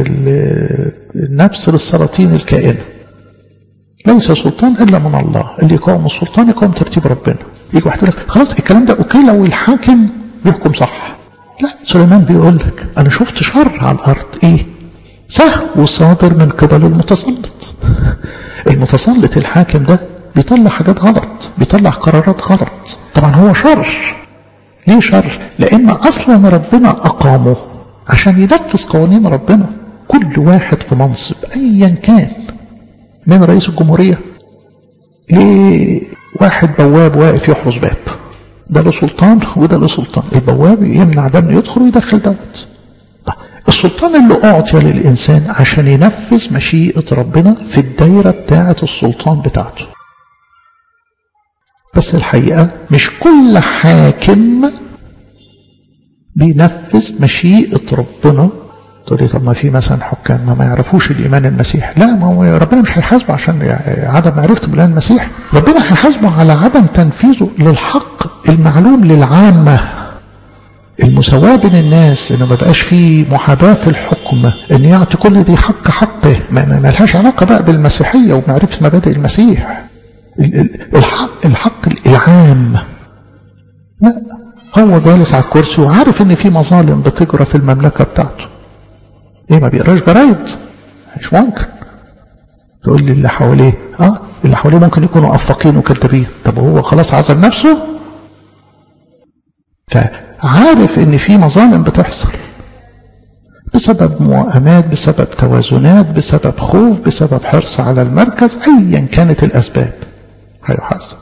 [SPEAKER 1] النفس للسلاطين الكائنه ليس سلطان الا من الله اللي يقوم السلطان يقوم ترتيب ربنا يجي واحد يقول لك خلاص الكلام ده اوكي لو الحاكم بيحكم صح لا سليمان بيقول لك انا شفت شر على الارض ايه سهو صادر من قبل المتسلط المتسلط الحاكم ده بيطلع حاجات غلط بيطلع قرارات غلط طبعا هو شر ليه شر لان اصلا ربنا اقامه عشان ينفذ قوانين ربنا كل واحد في منصب ايا كان من رئيس الجمهورية لواحد بواب واقف يحرس باب ده له سلطان وده له سلطان البواب يمنع ده انه يدخل ويدخل دوت السلطان اللي أعطي للإنسان عشان ينفذ مشيئة ربنا في الدايرة بتاعة السلطان بتاعته بس الحقيقة مش كل حاكم بينفذ مشيئة ربنا تقول لي طب ما في مثلا حكام ما, ما يعرفوش الإيمان المسيح لا ما هو ربنا مش هيحاسبه عشان عدم معرفته بالإيمان المسيح ربنا هيحاسبه على عدم تنفيذه للحق المعلوم للعامة المساواة بين الناس انه ما بقاش في محاباة في الحكم ان يعطي كل ذي حق حقه ما, ما لهاش علاقة بقى بالمسيحية ومعرفة مبادئ المسيح الحق الحق العام لا هو جالس على الكرسي وعارف ان في مظالم بتجرى في المملكة بتاعته ايه ما بيقراش جرايد مش ممكن تقول لي اللي حواليه اه اللي حواليه ممكن يكونوا افاقين وكذابين طب هو خلاص عزل نفسه فعارف ان في مظالم بتحصل بسبب موائمات بسبب توازنات بسبب خوف بسبب حرص على المركز ايا كانت الاسباب هيحاسب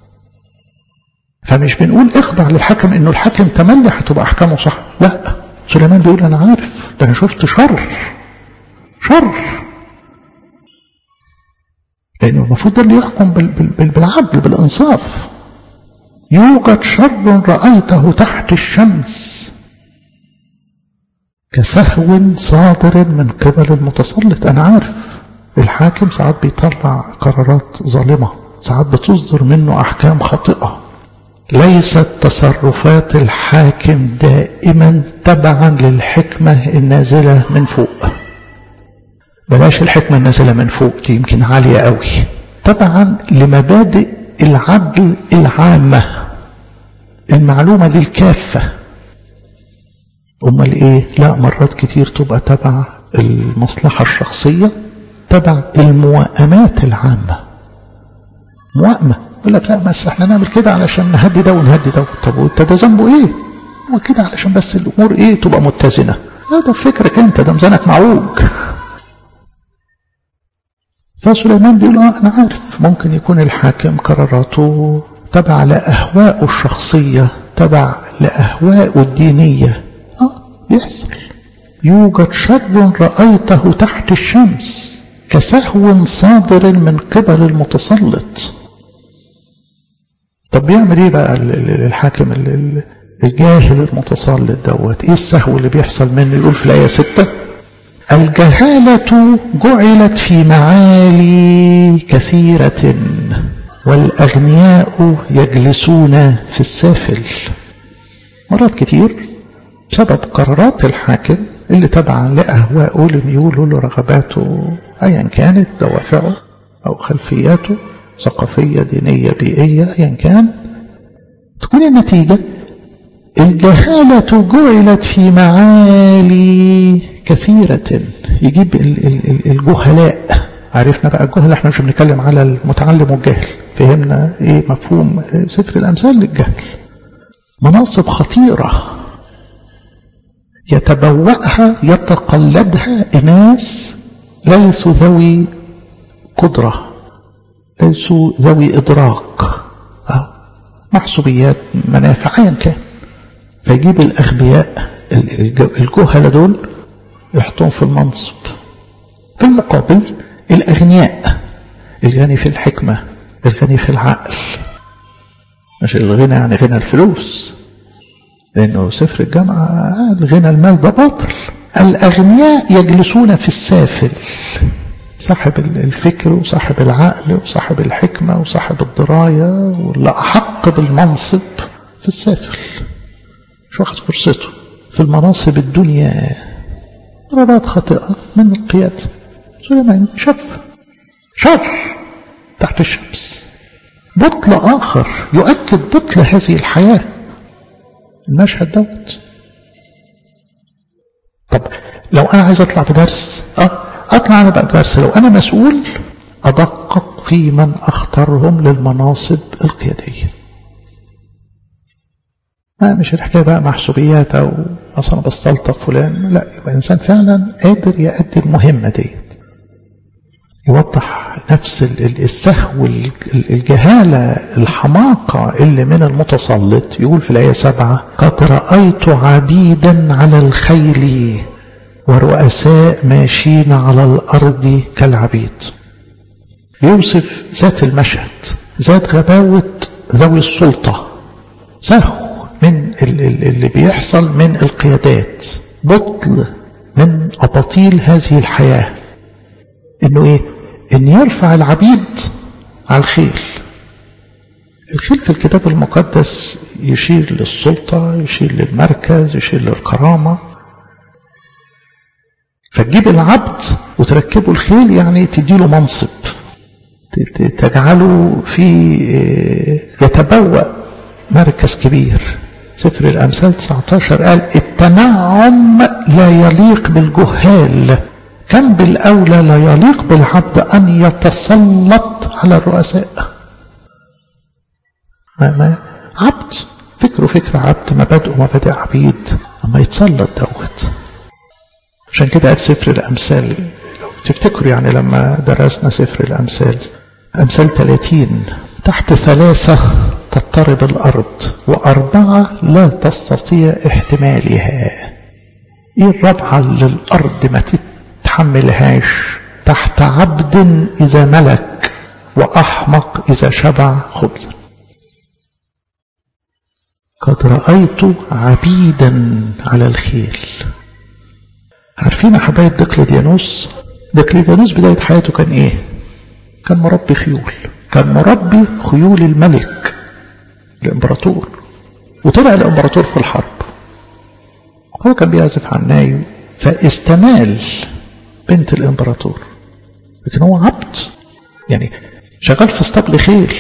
[SPEAKER 1] فمش بنقول اخضع للحكم انه الحكم تملي هتبقى احكامه صح لا سليمان بيقول انا عارف ده انا شفت شر شر لانه المفروض ده اللي يحكم بالعدل بالانصاف يوجد شر رأيته تحت الشمس كسهو صادر من قبل المتسلط أنا عارف الحاكم ساعات بيطلع قرارات ظالمة ساعات بتصدر منه أحكام خاطئة ليست تصرفات الحاكم دائما تبعا للحكمة النازلة من فوق بلاش الحكمة النازلة من فوق دي يمكن عالية قوي تبعا لمبادئ العدل العامة المعلومة للكافة أمال إيه لا مرات كتير تبقى تبع المصلحة الشخصية تبع الموائمات العامة موائمة يقول لك لا بس احنا نعمل كده علشان نهدي ده ونهدي ده طب وانت ده ذنبه ايه هو كده علشان بس الامور ايه تبقى متزنه لا ده فكرك انت ده ميزانك معوج فسليمان بيقول اه انا عارف ممكن يكون الحاكم قراراته تبع لأهواءه الشخصية تبع لأهواءه الدينية اه بيحصل يوجد شر رأيته تحت الشمس كسهو صادر من قبل المتسلط طب بيعمل ايه بقى الحاكم الجاهل المتسلط دوت ايه السهو اللي بيحصل منه يقول في الآية ستة الجهالة جعلت في معالي كثيرة والأغنياء يجلسون في السافل مرات كتير بسبب قرارات الحاكم اللي تبعا لأهوائه لميوله لرغباته أيا كانت دوافعه أو خلفياته ثقافية دينية بيئية أيا كان تكون النتيجة الجهالة جعلت في معالي كثيرة يجيب الجهلاء عرفنا بقى الجهل احنا مش بنتكلم على المتعلم والجاهل فهمنا ايه مفهوم سفر الامثال للجهل مناصب خطيرة يتبوأها يتقلدها اناس ليسوا ذوي قدرة ليسوا ذوي ادراك أو محسوبيات منافع ايا كان فيجيب الاغبياء الجهلة دول يحطهم في المنصب في المقابل الأغنياء الغني في الحكمة الغني في العقل مش الغنى يعني غنى الفلوس لأنه سفر الجامعة الغنى المال ده باطل الأغنياء يجلسون في السافل صاحب الفكر وصاحب العقل وصاحب الحكمة وصاحب الدراية واللي أحق بالمنصب في السافل مش واخد فرصته في المناصب الدنيا قرارات خاطئة من القيادة سليمان شاف شر تحت الشمس بطل آخر يؤكد بطل هذه الحياة المشهد دوت طب لو أنا عايز أطلع بدرس أه أطلع أنا بقى بدرس لو أنا مسؤول أدقق في من أختارهم للمناصب القيادية ما مش الحكاية بقى محسوبيات أو أصلا بستلطف فلان لا يبقى إنسان فعلا قادر يأدي المهمة ديت يوضح نفس السهو الجهالة الحماقة اللي من المتسلط يقول في الآية سبعة قد رأيت عبيدا على الخيل ورؤساء ماشيين على الأرض كالعبيد يوصف ذات المشهد ذات غباوة ذوي السلطة سهو من اللي بيحصل من القيادات بطل من أباطيل هذه الحياة انه ايه ان يرفع العبيد على الخيل الخيل في الكتاب المقدس يشير للسلطة يشير للمركز يشير للكرامة فتجيب العبد وتركبه الخيل يعني تديله منصب تجعله في يتبوأ مركز كبير سفر الأمثال 19 قال التنعم لا يليق بالجهال كم بالأولى لا يليق بالعبد أن يتسلط على الرؤساء ما ما عبد فكره فكر عبد مبادئه مبادئ عبيد أما يتسلط دوت عشان كده قال سفر الأمثال لو تفتكروا يعني لما درسنا سفر الأمثال أمثال 30 تحت ثلاثة تضطرب الأرض وأربعة لا تستطيع احتمالها إيه الرابعة اللي الأرض ما تتحملهاش تحت عبد إذا ملك وأحمق إذا شبع خبزا قد رأيت عبيدا على الخيل عارفين يا حبايب دقلديانوس دقلديانوس بداية حياته كان ايه كان مربي خيول كان مربي خيول الملك الامبراطور وطلع الامبراطور في الحرب هو كان بيعزف عن ناي فاستمال بنت الامبراطور لكن هو عبد يعني شغال في اسطبل خيل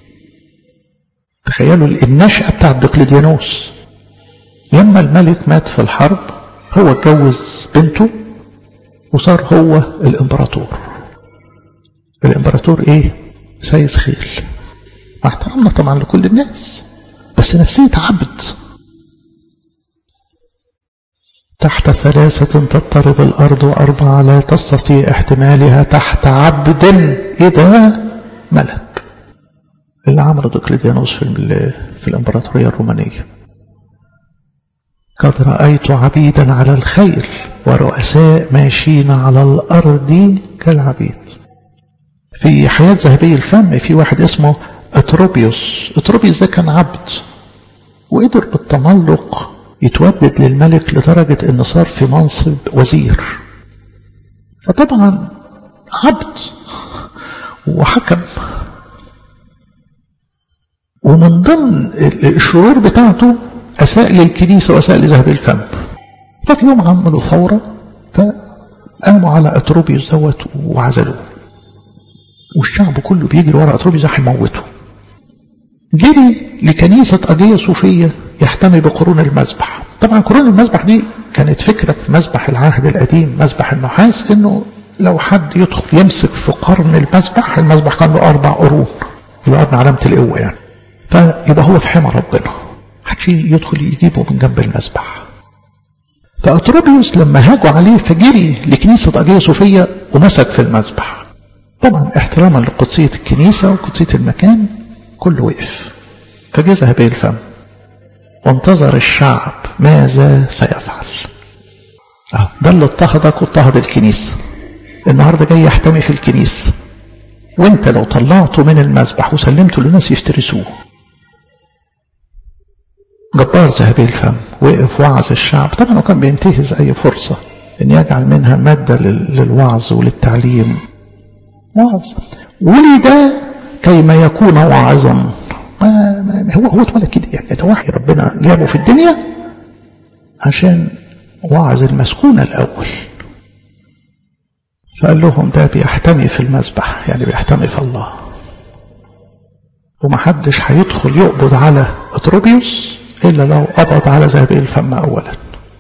[SPEAKER 1] تخيلوا النشأة بتاع دقلديانوس لما الملك مات في الحرب هو اتجوز بنته وصار هو الامبراطور الامبراطور ايه سايس خيل مع احترامنا طبعا لكل الناس بس نفسية عبد تحت ثلاثة تضطرب الأرض وأربعة لا تستطيع احتمالها تحت عبد إذا ملك اللي عمله دقلديانوس في, في الإمبراطورية الرومانية قد رأيت عبيدا على الخيل ورؤساء ماشيين على الأرض كالعبيد في حياة ذهبي الفم في واحد اسمه أتروبيوس أتروبيوس ده كان عبد وقدر بالتملق يتودد للملك لدرجة انه صار في منصب وزير فطبعا عبد وحكم ومن ضمن الشرور بتاعته أساء للكنيسة وأساء لذهب الفم ففي يوم عملوا ثورة فقاموا على أتروبيوس دوت وعزلوه والشعب كله بيجري ورا أتروبيوس هيموته جري لكنيسة أجية صوفية يحتمي بقرون المذبح طبعا قرون المذبح دي كانت فكرة في مذبح العهد القديم مذبح النحاس انه لو حد يدخل يمسك في قرن المذبح المذبح كان له أربع قرون القرن علامة القوة يعني فيبقى هو في حمى ربنا محدش يدخل يجيبه من جنب المذبح فأتروبيوس لما هاجوا عليه فجري لكنيسة أجية صوفية ومسك في المذبح طبعا احتراما لقدسية الكنيسة وقدسية المكان كله وقف فجاء ذهبي الفم وانتظر الشعب ماذا سيفعل ده اللي اضطهدك واضطهد الكنيسة النهاردة جاي يحتمي في الكنيسة وانت لو طلعته من المذبح وسلمته للناس يفترسوه جبار ذهبي الفم وقف وعظ الشعب طبعا هو كان بينتهز اي فرصة ان يجعل منها مادة للوعظ وللتعليم وعظ ولد كيما يكون واعظا ما ما هو هو اتولد كده يعني ده وحي ربنا جابه في الدنيا عشان وعظ المسكونة الأول فقال لهم ده بيحتمي في المذبح يعني بيحتمي في الله ومحدش هيدخل يقبض على أتروبيوس إلا لو قبض على ذهبي الفم أولا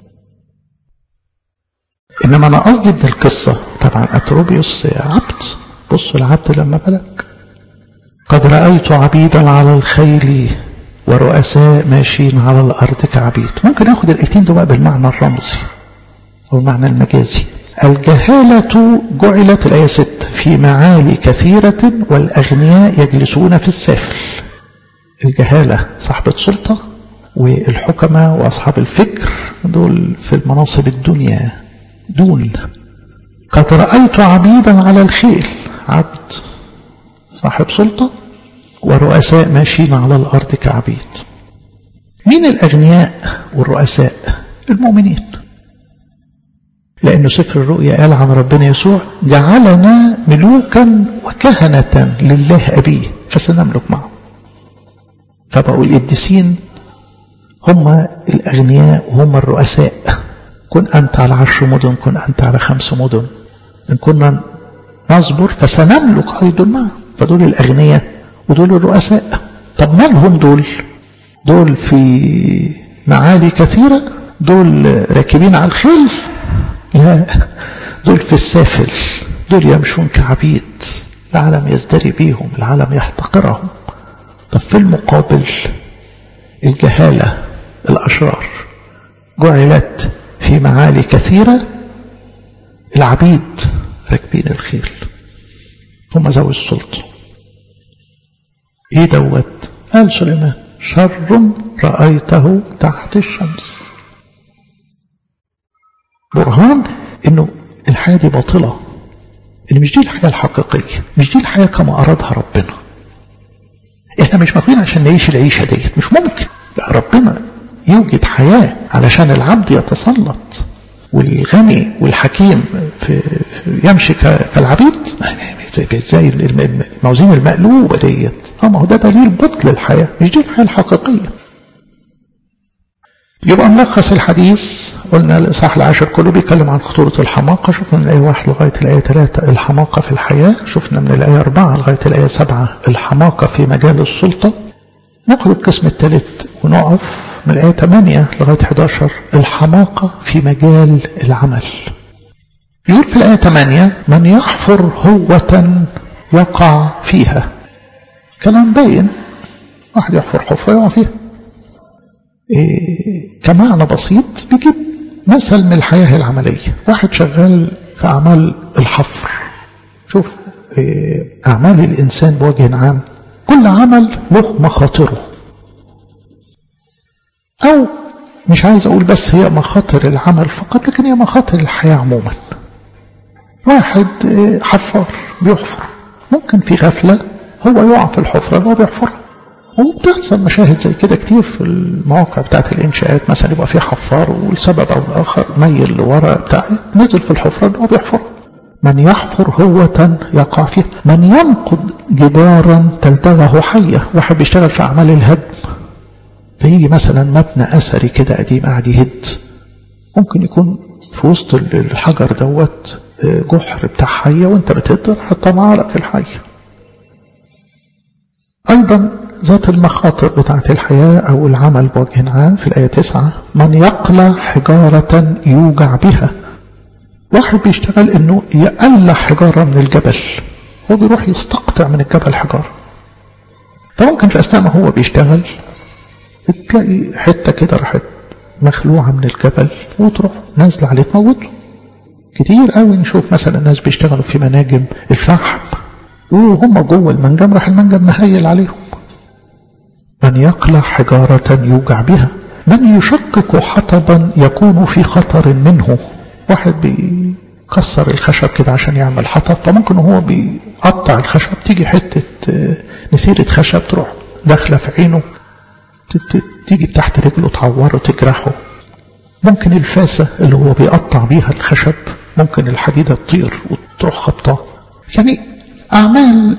[SPEAKER 1] إنما أنا قصدي من القصة طبعا أتروبيوس عبد بصوا العبد لما بلغ قد رأيت عبيدا على الخيل ورؤساء ماشيين على الأرض كعبيد ممكن أخذ الآيتين دول بالمعنى الرمزي أو المعنى المجازي الجهالة جعلت الآية 6 في معالي كثيرة والأغنياء يجلسون في السافل الجهالة صاحبة سلطة والحكمة وأصحاب الفكر دول في المناصب الدنيا دون قد رأيت عبيدا على الخيل عبد صاحب سلطة ورؤساء ماشيين على الأرض كعبيد مين الأغنياء والرؤساء المؤمنين لأنه سفر الرؤيا قال عن ربنا يسوع جعلنا ملوكا وكهنة لله أبيه فسنملك معه فبقوا القديسين هم الأغنياء وهم الرؤساء كن أنت على عشر مدن كن أنت على خمس مدن إن كنا نصبر فسنملك أيضا معه فدول الأغنياء ودول الرؤساء طب مالهم دول دول في معالي كثيرة دول راكبين على الخيل لا دول في السافل دول يمشون كعبيد العالم يزدري بيهم العالم يحتقرهم طب في المقابل الجهالة الأشرار جعلت في معالي كثيرة العبيد راكبين الخيل هم ذوي السلطة ايه دوت قال سليمان شر رأيته تحت الشمس برهان انه الحياة دي باطلة ان مش دي الحياة الحقيقية مش دي الحياة كما ارادها ربنا احنا مش مخلوقين عشان نعيش العيشة ديت مش ممكن لا ربنا يوجد حياة علشان العبد يتسلط والغني والحكيم في, في يمشي كالعبيد زي الموازين المقلوبة ديت اه ما هو ده دليل بطل الحياة مش دي الحياة الحقيقية يبقى نلخص الحديث قلنا الإصحاح العاشر كله بيتكلم عن خطورة الحماقة شفنا من الآية واحد لغاية الآية ثلاثة الحماقة في الحياة شفنا من الآية أربعة لغاية الآية سبعة الحماقة في مجال السلطة ناخد القسم الثالث ونقف من الآية 8 لغاية 11 الحماقة في مجال العمل يقول في الآية 8 من يحفر هوة يقع فيها كلام باين واحد يحفر حفرة يقع فيها إيه كمعنى بسيط بيجيب مثل من الحياة العملية واحد شغال في أعمال الحفر شوف إيه أعمال الإنسان بوجه عام كل عمل له مخاطره أو مش عايز أقول بس هي مخاطر العمل فقط لكن هي مخاطر الحياة عموما واحد حفار بيحفر ممكن في غفلة هو يقع في الحفرة اللي هو بيحفرها وبتحصل مشاهد زي كده كتير في المواقع بتاعت الإنشاءات مثلا يبقى في حفار والسبب أو الآخر ميل لورا بتاع نزل في الحفرة اللي هو بيحفرها من يحفر هوة يقع فيها من ينقض جدارا تلدغه حية واحد بيشتغل في أعمال الهدم فيجي مثلا مبنى أثري كده قديم قاعد يهد ممكن يكون في وسط الحجر دوت جحر بتاع حية وانت بتقدر هتطلع لك الحية أيضا ذات المخاطر بتاعت الحياة أو العمل بوجه عام في الآية 9 من يقلع حجارة يوجع بها واحد بيشتغل انه يقلع حجارة من الجبل هو بيروح يستقطع من الجبل حجارة فممكن في أثناء ما هو بيشتغل تلاقي حتة كده راحت مخلوعة من الجبل وتروح نازلة عليه تموته كتير قوي نشوف مثلا الناس بيشتغلوا في مناجم الفحم وهم جوه المنجم راح المنجم مهيل عليهم من يقلع حجارة يوجع بها من يشقق حطبا يكون في خطر منه واحد بيكسر الخشب كده عشان يعمل حطب فممكن هو بيقطع الخشب تيجي حتة نسيرة خشب تروح داخلة في عينه تيجي تحت رجله تعوره تجرحه ممكن الفاسة اللي هو بيقطع بيها الخشب ممكن الحديدة تطير وتروح خبطاه يعني أعمال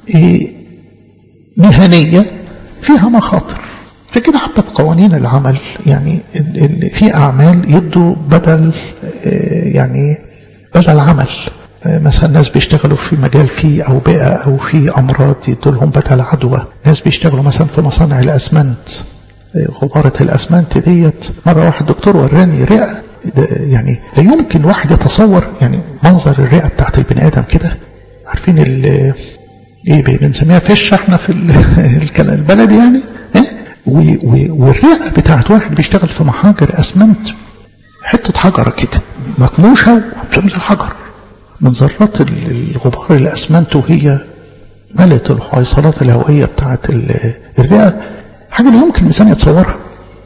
[SPEAKER 1] مهنية فيها مخاطر عشان كده حتى في قوانين العمل يعني في أعمال يدوا بدل يعني بدل عمل مثلا ناس بيشتغلوا في مجال فيه أوبئة أو في أمراض يدوا لهم بدل عدوى ناس بيشتغلوا مثلا في مصانع الأسمنت غبارة الأسمنت ديت مرة واحد دكتور وراني رئة يعني لا يمكن واحد يتصور يعني منظر الرئة بتاعت البني آدم كده عارفين ال ايه بنسميها فش احنا في البلد يعني إيه؟ والرئة بتاعت واحد بيشتغل في محاجر أسمنت حتة حجرة كده مكموشة وبتعمل الحجر من ذرات الغبار اللي أسمنته وهي ملت الحويصلات الهوائية بتاعة الرئة حاجة لا يمكن الإنسان يتصورها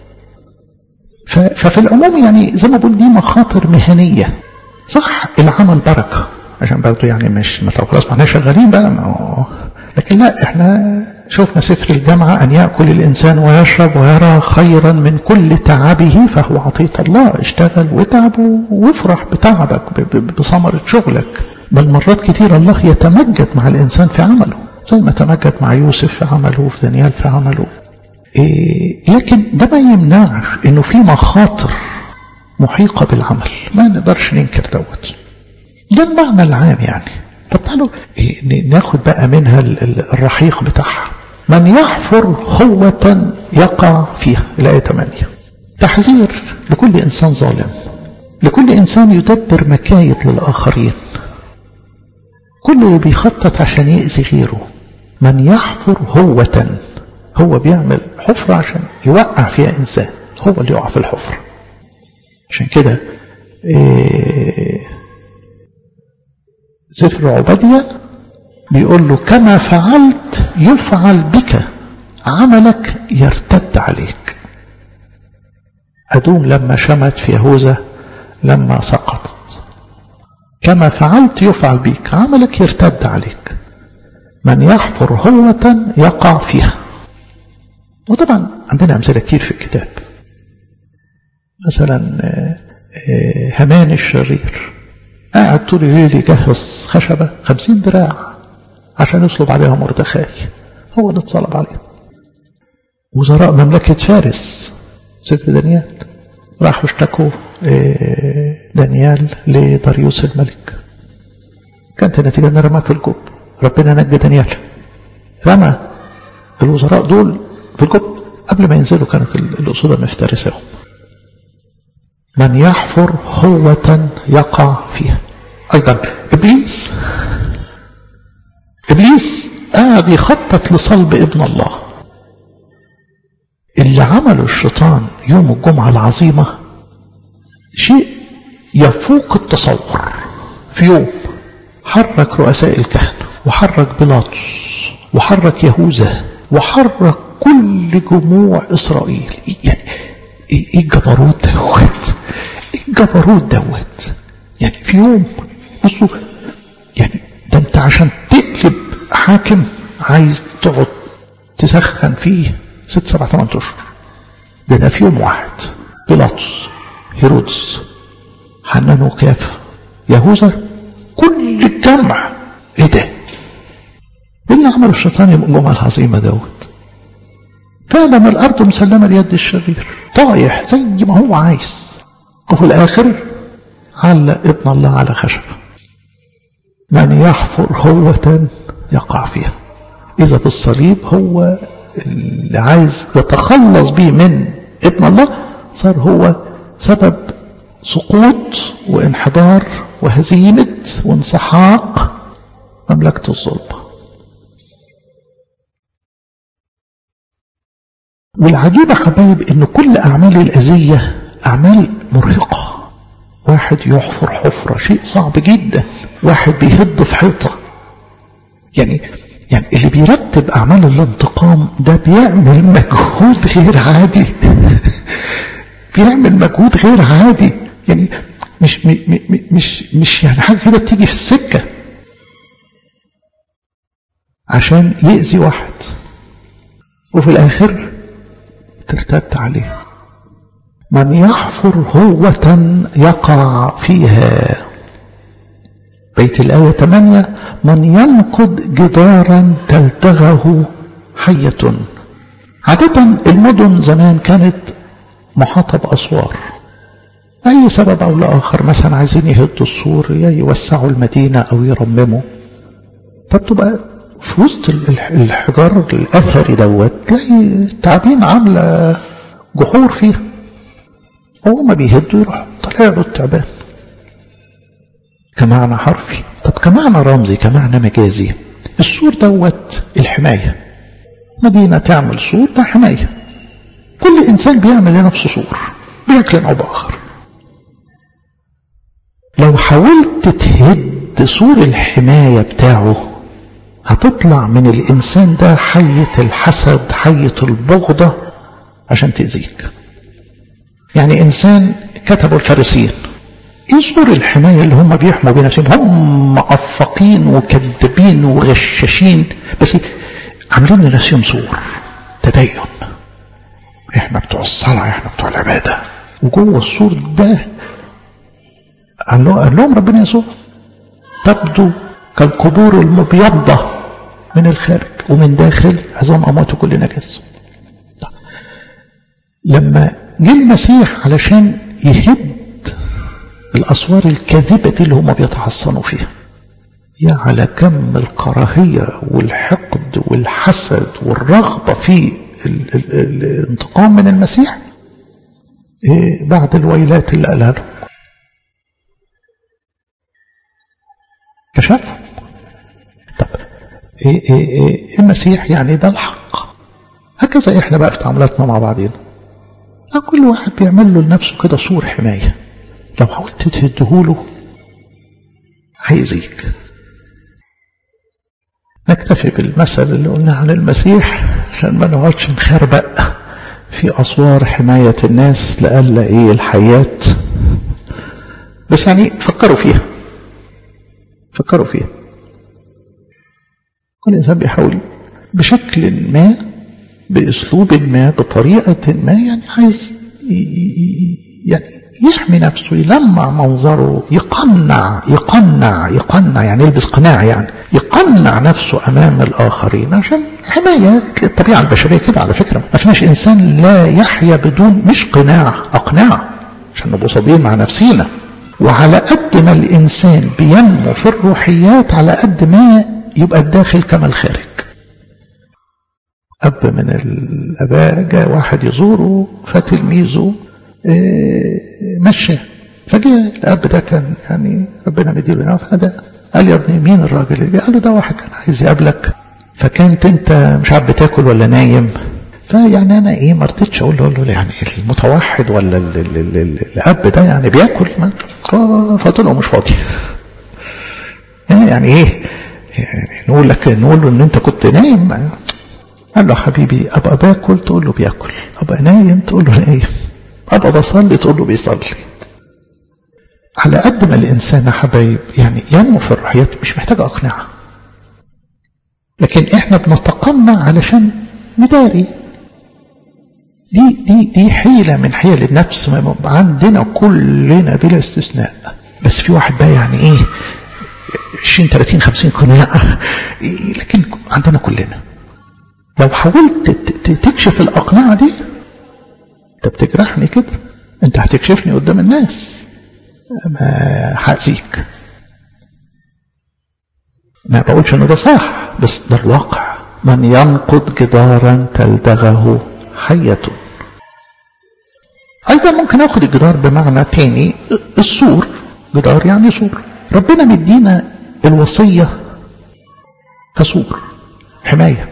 [SPEAKER 1] ففي العموم يعني زي ما بقول دي مخاطر مهنية صح العمل بركة عشان برضه يعني مش ما خلاص ما احنا شغالين بقى ما لكن لا احنا شفنا سفر الجامعة أن يأكل الإنسان ويشرب ويرى خيرا من كل تعبه فهو عطية الله اشتغل وتعب وافرح بتعبك بثمرة شغلك بل مرات كتير الله يتمجد مع الإنسان في عمله زي ما تمجد مع يوسف في عمله وفي دانيال في عمله إيه لكن ده ما يمنعش انه في مخاطر محيقة بالعمل ما نقدرش ننكر دوت ده المعنى العام يعني طب تعالوا إيه ناخد بقى منها الرحيق بتاعها من يحفر هوة يقع فيها الآية 8 تحذير لكل إنسان ظالم لكل إنسان يدبر مكايد للآخرين كل اللي بيخطط عشان يأذي غيره من يحفر هوة هو بيعمل حفرة عشان يوقع فيها إنسان هو اللي يقع في الحفرة عشان كده إيه سفر عبادية بيقول له كما فعلت يفعل بك عملك يرتد عليك أدوم لما شمت في يهوذا لما سقطت كما فعلت يفعل بك عملك يرتد عليك من يحفر هوة يقع فيها وطبعا عندنا أمثلة كتير في الكتاب مثلا همان الشرير قاعد طول الليل يجهز خشبة خمسين دراع عشان يصلب عليها مردخاي هو اللي اتصلب عليه وزراء مملكة فارس سفر دانيال راحوا اشتكوا دانيال لداريوس الملك كانت النتيجة ان رماه في الجب ربنا نجى دانيال رمى الوزراء دول في الجب قبل ما ينزلوا كانت الأسودة مفترسهم من يحفر هوة يقع فيها أيضا إبليس إبليس قاعد يخطط لصلب ابن الله اللي عمله الشيطان يوم الجمعة العظيمة شيء يفوق التصور في يوم حرك رؤساء الكهنة وحرك بيلاطس وحرك يهوذا وحرك كل جموع إسرائيل يعني ايه الجبروت دوت ايه الجبروت دوت يعني في يوم بصوا يعني ده انت عشان تقلب حاكم عايز تقعد تسخن فيه ست سبع ثمان اشهر ده ده في يوم واحد بيلاطس هيرودس حنان وقيافة يهوذا كل الجمع ايه ده ايه اللي عمله الشيطان يوم الجمعة العظيمة دوت فعلا الأرض مسلمة ليد الشرير طايح زي ما هو عايز وفي الآخر علق ابن الله على خشب من يحفر هوة يقع فيها إذا في الصليب هو اللي عايز يتخلص به من ابن الله صار هو سبب سقوط وانحدار وهزيمة وانسحاق مملكة الظلمه والعجيبة حبايب ان كل اعمال الاذية اعمال مرهقة واحد يحفر حفرة شيء صعب جدا واحد بيهد في حيطة يعني يعني اللي بيرتب اعمال الانتقام ده بيعمل مجهود غير عادي بيعمل مجهود غير عادي يعني مش مش مش يعني حاجة كده بتيجي في السكة عشان يأذي واحد وفي الآخر ترتد عليه من يحفر هوة يقع فيها بيت الآية 8 من ينقض جدارا تلتغه حية عادة المدن زمان كانت محاطة بأسوار أي سبب أو لآخر مثلا عايزين يهدوا السور يا يوسعوا المدينة أو يرمموا فبتبقى في وسط الحجار الأثري دوت تلاقي التعابين عاملة جحور فيها هو ما بيهدوا يروح طلع له التعبان كمعنى حرفي طب كمعنى رمزي كمعنى مجازي السور دوت الحماية مدينة تعمل سور ده حماية كل إنسان بيعمل لنفسه سور بشكل أو بآخر لو حاولت تهد سور الحماية بتاعه هتطلع من الإنسان ده حية الحسد حية البغضة عشان تأذيك يعني إنسان كتبوا الفارسيين ايه سور الحماية اللي هم بيحموا بيه نفسهم هم مقفقين وكذابين وغشاشين بس عاملين لنفسهم سور تدين احنا بتوع الصلاة احنا بتوع العبادة وجوه السور ده قال لهم ربنا يسوع تبدو كالقبور المبيضة من الخارج ومن داخل عظام أموات كل نجس لما جه المسيح علشان يهد الأسوار الكاذبة دي اللي هم بيتحصنوا فيها يا على كم الكراهية والحقد والحسد والرغبة في ال ال الانتقام من المسيح إيه بعد الويلات اللي قالها له كشفهم طب إيه إيه إيه المسيح يعني ده الحق هكذا احنا بقى في تعاملاتنا مع بعضنا كل واحد بيعمل له لنفسه كده سور حماية لو حاولت تهدهوله هيأذيك نكتفي بالمثل اللي قلنا عن المسيح عشان ما نقعدش نخربق في أسوار حماية الناس لألا إيه الحياة بس يعني فكروا فيها فكروا فيها كل إنسان بيحاول بشكل ما بأسلوب ما بطريقة ما يعني عايز يعني يحمي نفسه يلمع منظره يقنع يقنع يقنع يعني يلبس قناع يعني يقنع نفسه أمام الآخرين عشان حماية الطبيعة البشرية كده على فكرة ما فيناش إنسان لا يحيا بدون مش قناع أقناع عشان نبقى صادقين مع نفسينا وعلى قد ما الإنسان بينمو في الروحيات على قد ما يبقى الداخل كما الخارج أب من الآباء جاء واحد يزوره فتلميذه مشى فجاء الأب ده كان يعني ربنا مديله نعمة ده قال يا ابني مين الراجل اللي قال له ده واحد كان عايز يقابلك فكانت انت مش عارف بتاكل ولا نايم فيعني انا ايه ما رضيتش اقول له يعني المتوحد ولا ال ال ال ال الاب ده يعني بياكل فقلت له مش فاضي يعني ايه يعني نقول لك نقول له ان انت كنت نايم قال له حبيبي ابقى باكل تقول له بياكل ابقى نايم تقول له نايم ابقى بصلي تقول له بيصلي على قد ما الانسان يا حبايب يعني ينمو في الروحيات مش محتاج اقنعه لكن احنا بنتقنع علشان نداري دي دي دي حيله من حيل النفس عندنا كلنا بلا استثناء بس في واحد بقى يعني ايه 20 30 50 قناعه لكن عندنا كلنا لو حاولت تكشف الاقنعه دي انت بتجرحني كده انت هتكشفني قدام الناس ما هأذيك ما بقولش انه ده صح بس ده الواقع من ينقض جدارا تلدغه حية ايضا ممكن اخد الجدار بمعنى تاني السور جدار يعني سور ربنا مدينا الوصية كسور حماية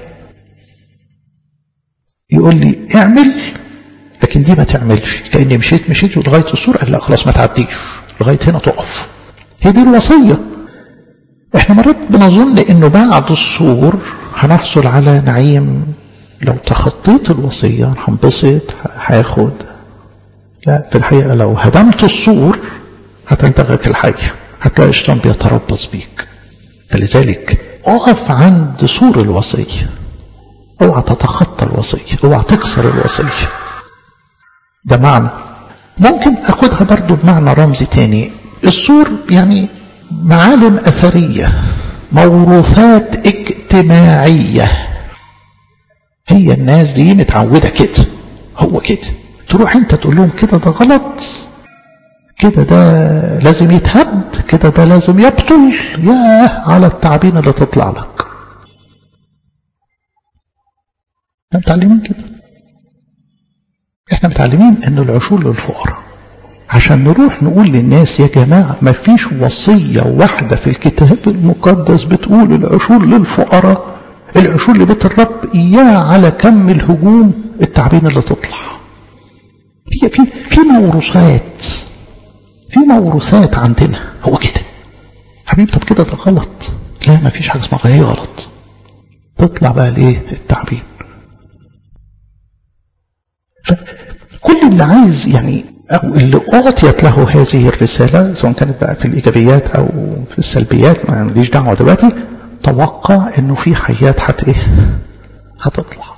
[SPEAKER 1] يقول لي اعمل لكن دي ما تعملش كأني مشيت مشيت لغاية السور قال لا خلاص ما تعديش لغاية هنا تقف هي دي الوصية احنا مرات بنظن انه بعد السور هنحصل على نعيم لو تخطيت الوصية هنبسط هاخد لا في الحقيقة لو هدمت السور هتلتغك الحي هتلاقي الشيطان بيتربص بيك فلذلك اقف عند سور الوصية اوعى تتخطى الوصية اوعى تكسر الوصية ده معنى ممكن اخدها برضو بمعنى رمزي تاني السور يعني معالم اثرية موروثات اجتماعية هي الناس دي متعودة كده هو كده تروح انت تقول لهم كده ده غلط كده ده لازم يتهد كده ده لازم يبطل ياه على التعبين اللي تطلع لك احنا متعلمين كده احنا متعلمين ان العشور للفقراء عشان نروح نقول للناس يا جماعة ما فيش وصية واحدة في الكتاب المقدس بتقول العشور للفقراء العشور لبيت الرب يا على كم الهجوم التعبين اللي تطلع في في في موروثات في موروثات عندنا هو كده حبيبي طب كده ده غلط لا ما فيش حاجه اسمها هي غلط تطلع بقى الايه التعبير فكل اللي عايز يعني أو اللي أعطيت له هذه الرسالة سواء كانت بقى في الإيجابيات أو في السلبيات ما ليش دعوة دلوقتي توقع إنه في حيات حت إيه هتطلع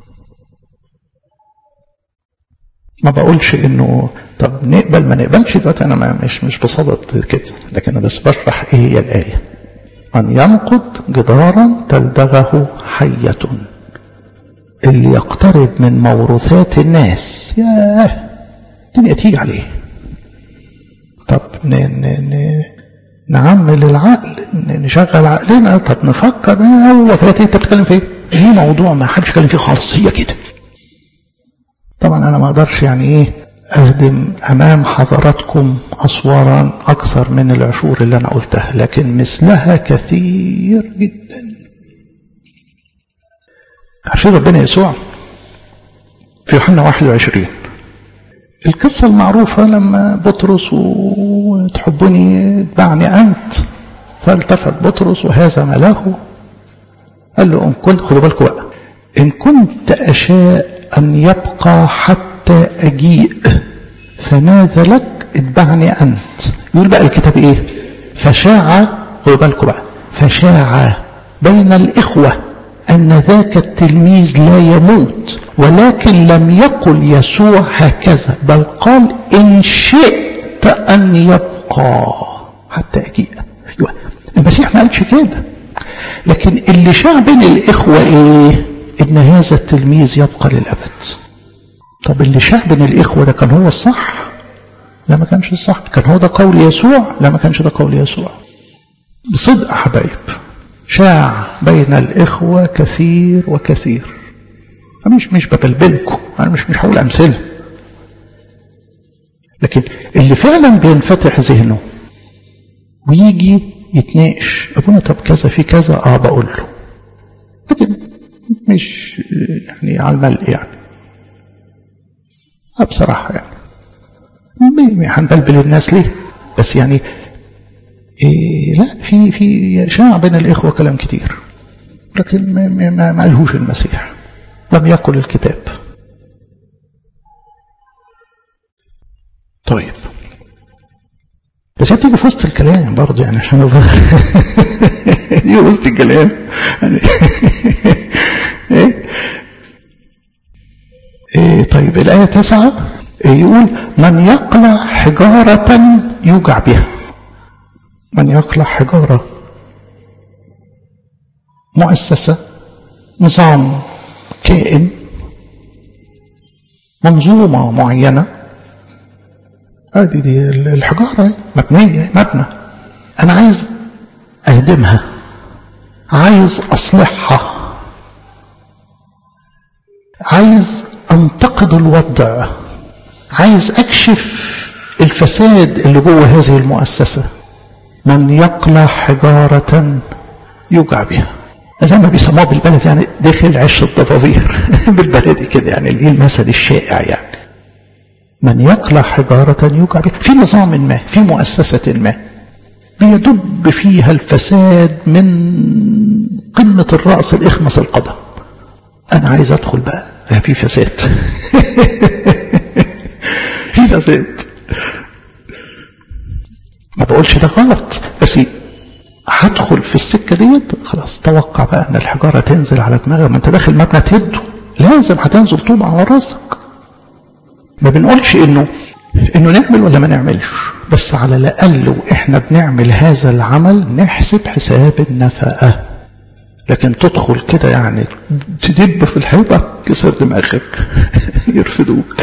[SPEAKER 1] ما بقولش إنه طب نقبل ما نقبلش دلوقتي أنا ما مش مش بصدد كده لكن أنا بس بشرح إيه هي الآية من ينقض جدارا تلدغه حية اللي يقترب من موروثات الناس ياه الدنيا تيجي عليه طب ن ن ن نعمل العقل نشغل عقلنا طب نفكر هو كده انت بتتكلم في ايه؟ ايه موضوع ما حدش يتكلم فيه خالص هي كده طبعا انا ما اقدرش يعني ايه اهدم امام حضراتكم اسوارا اكثر من العشور اللي انا قلتها لكن مثلها كثير جدا عشان ربنا يسوع في يوحنا 21 القصة المعروفة لما بطرس وتحبني اتبعني أنت فالتفت بطرس وهذا ما له قال له إن كنت خدوا بالكم بقى إن كنت أشاء أن يبقى حتى أجيء فماذا لك اتبعني أنت يقول بقى الكتاب إيه فشاع خدوا بالكم بقى فشاع بين الإخوة أن ذاك التلميذ لا يموت ولكن لم يقل يسوع هكذا بل قال إن شئت أن يبقى حتى أجيء المسيح ما قالش كده لكن اللي شاع بين الإخوة إيه إن هذا التلميذ يبقى للأبد طب اللي شاع بين الإخوة ده كان هو الصح لا ما كانش الصح كان هو ده قول يسوع لا ما كانش ده قول يسوع بصدق حبايب شاع بين الإخوة كثير وكثير مش مش ببلبلكم أنا مش مش هقول أمثلة لكن اللي فعلا بينفتح ذهنه ويجي يتناقش أبونا طب كذا في كذا اه بقول له لكن مش يعني على الملء يعني آه بصراحة يعني هنبلبل الناس ليه بس يعني إيه لا في في شاع بين الإخوة كلام كتير لكن ما, ما, ما قالهوش المسيح لم يقل الكتاب طيب بس هي بتيجي في وسط الكلام برضه يعني عشان دي وسط الكلام إيه؟ إيه طيب الآية تسعة يقول من يقلع حجارة يوجع بها من يقلع حجارة مؤسسة نظام كائن منظومة معينة ادي دي الحجارة مبنية مبنى انا عايز اهدمها عايز اصلحها عايز انتقد الوضع عايز اكشف الفساد اللي جوه هذه المؤسسة من يقلع حجارة يوجع بها زي ما بيسموها بالبلد يعني داخل عش الضفافير بالبلدي كده يعني اللي المثل الشائع يعني من يقلع حجارة يوجع بها في نظام ما في مؤسسة ما بيدب فيها الفساد من قمة الرأس الإخمص القدم أنا عايز أدخل بقى في فساد في فساد ما بقولش ده غلط بس هدخل في السكة ديت خلاص توقع بقى ان الحجارة تنزل على دماغك ما انت داخل مبنى تهده لازم هتنزل طوب على راسك ما بنقولش انه انه نعمل ولا ما نعملش بس على الاقل واحنا بنعمل هذا العمل نحسب حساب النفقة لكن تدخل كده يعني تدب في الحيطة كسر دماغك يرفدوك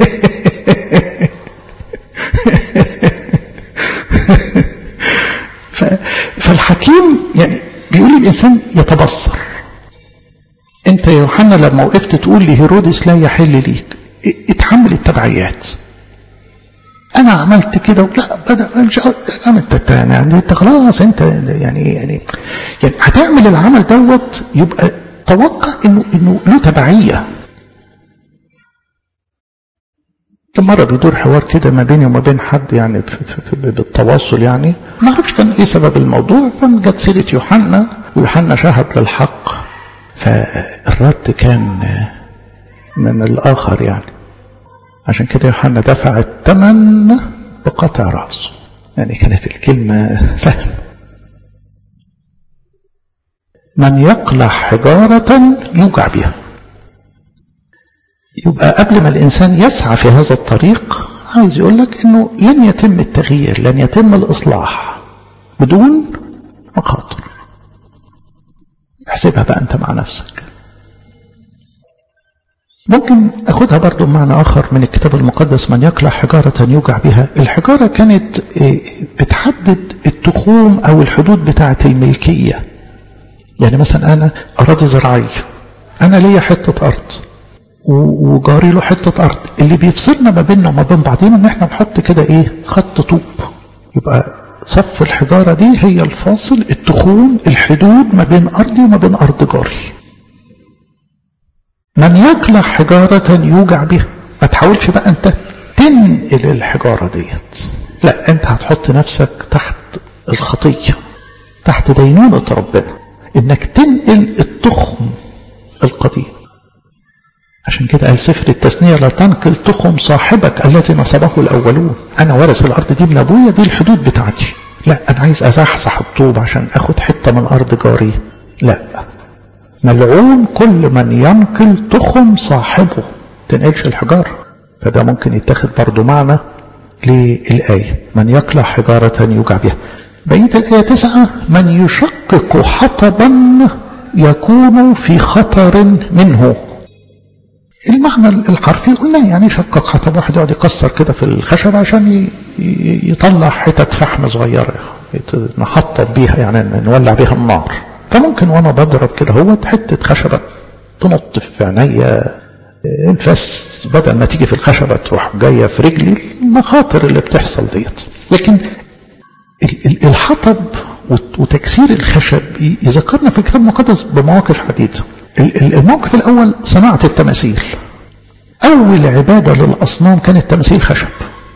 [SPEAKER 1] فالحكيم يعني بيقول الإنسان يتبصر انت يا يوحنا لما وقفت تقول لهيرودس لا يحل ليك اتحمل التبعيات انا عملت كده لا بدا مش انت يعني انت خلاص انت يعني يعني يعني هتعمل العمل دوت يبقى توقع انه انه له تبعيه كم مرة بيدور حوار كده ما بيني وما بين حد يعني في في في بالتواصل يعني ما اعرفش كان ايه سبب الموضوع فجت سيرة يوحنا ويوحنا شهد للحق فالرد كان من الآخر يعني عشان كده يوحنا دفع الثمن بقطع رأسه يعني كانت الكلمة سهل من يقلع حجارة يوجع بها يبقى قبل ما الإنسان يسعى في هذا الطريق عايز يقول لك إنه لن يتم التغيير لن يتم الإصلاح بدون مخاطر احسبها بقى أنت مع نفسك ممكن أخدها برضو بمعنى آخر من الكتاب المقدس من يقلع حجارة يوجع بها الحجارة كانت بتحدد التخوم أو الحدود بتاعة الملكية يعني مثلا أنا أراضي زراعية أنا ليا حتة أرض وجاري له حتة أرض اللي بيفصلنا ما بيننا وما بين بعضينا إن إحنا نحط كده إيه خط طوب يبقى صف الحجارة دي هي الفاصل التخوم الحدود ما بين أرضي وما بين أرض جاري من يقلع حجارة يوجع بها ما تحاولش بقى أنت تنقل الحجارة ديت لا أنت هتحط نفسك تحت الخطية تحت دينونة ربنا إنك تنقل التخم القديم عشان كده قال سفر التثنية لا تنقل تخم صاحبك الذي نصبه الأولون أنا وارث الأرض دي من أبويا دي الحدود بتاعتي لا أنا عايز أزحزح الطوب عشان أخد حتة من أرض جاري لا ملعون كل من ينقل تخم صاحبه تنقلش الحجارة فده ممكن يتخذ برضو معنى للآية من يقلع حجارة يوجع بها بقية الآية تسعة من يشقق حطبا يكون في خطر منه المعنى الحرفي قلنا يعني يشقق حطب واحد يقعد يكسر كده في الخشب عشان يطلع حتت فحم صغيرة نحطب بيها يعني نولع بيها النار فممكن وانا بضرب كده هو حتة خشبة تنط في عينيا انفاس بدل ما تيجي في الخشبة تروح جاية في رجلي المخاطر اللي بتحصل ديت لكن الحطب وتكسير الخشب يذكرنا في الكتاب المقدس بمواقف عديدة الموقف الأول صناعة التماثيل أول عبادة للأصنام كانت تماثيل خشب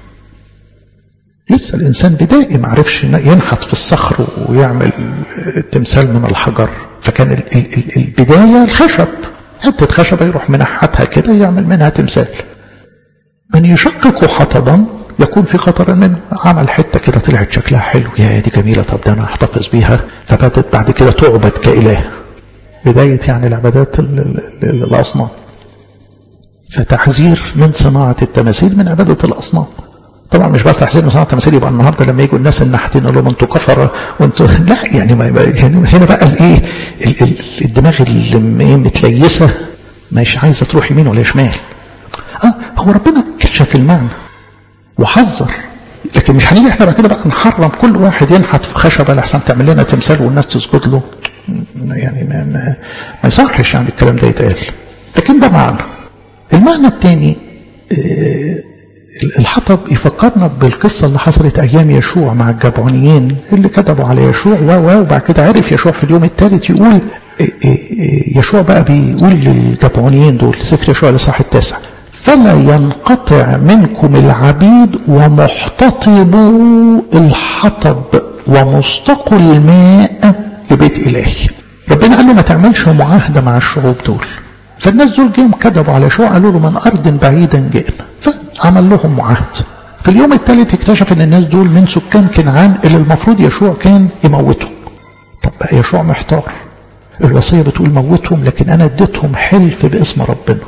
[SPEAKER 1] لسه الإنسان بدائي ما عرفش ينحت في الصخر ويعمل تمثال من الحجر فكان البداية الخشب حتة خشبة يروح منحتها كده يعمل منها تمثال من يشقق حطبا يكون في خطر منه عمل حتة كده طلعت شكلها حلو يا دي جميلة طب ده أنا أحتفظ بيها فبدت بعد كده تعبد كإله بداية يعني العبادات الأصنام فتحذير من صناعة التماثيل من عبادة الأصنام طبعا مش بس تحذير من صناعة التماثيل يبقى النهارده لما يجوا الناس النحتين يقول لهم انتوا كفره وانتوا لا يعني ما يعني هنا بقى الايه الدماغ اللي متليسه مش عايزه تروح يمين ولا شمال اه هو ربنا كشف المعنى وحذر لكن مش هنيجي احنا بقى كده بقى نحرم كل واحد ينحت في خشبه لحسن تعمل لنا تمثال والناس تسجد له يعني ما, ما, ما يصحش يعني الكلام ده يتقال لكن ده معنى المعنى الثاني اه الحطب يفكرنا بالقصة اللي حصلت أيام يشوع مع الجبعونيين اللي كتبوا على يشوع و وبعد كده عرف يشوع في اليوم الثالث يقول يشوع بقى بيقول للجبعونيين دول سفر يشوع الإصحاح التاسع فلا ينقطع منكم العبيد ومحتطبوا الحطب ومستقوا الماء لبيت إلهي ربنا قال له ما تعملش معاهدة مع الشعوب دول فالناس دول جيهم كذبوا على يشوع قالوا له من أرض بعيدا جئنا فعمل لهم معاهد في اليوم الثالث اكتشف ان الناس دول من سكان كنعان اللي المفروض يشوع كان يموتهم طب بقى يشوع محتار الوصية بتقول موتهم لكن انا اديتهم حلف باسم ربنا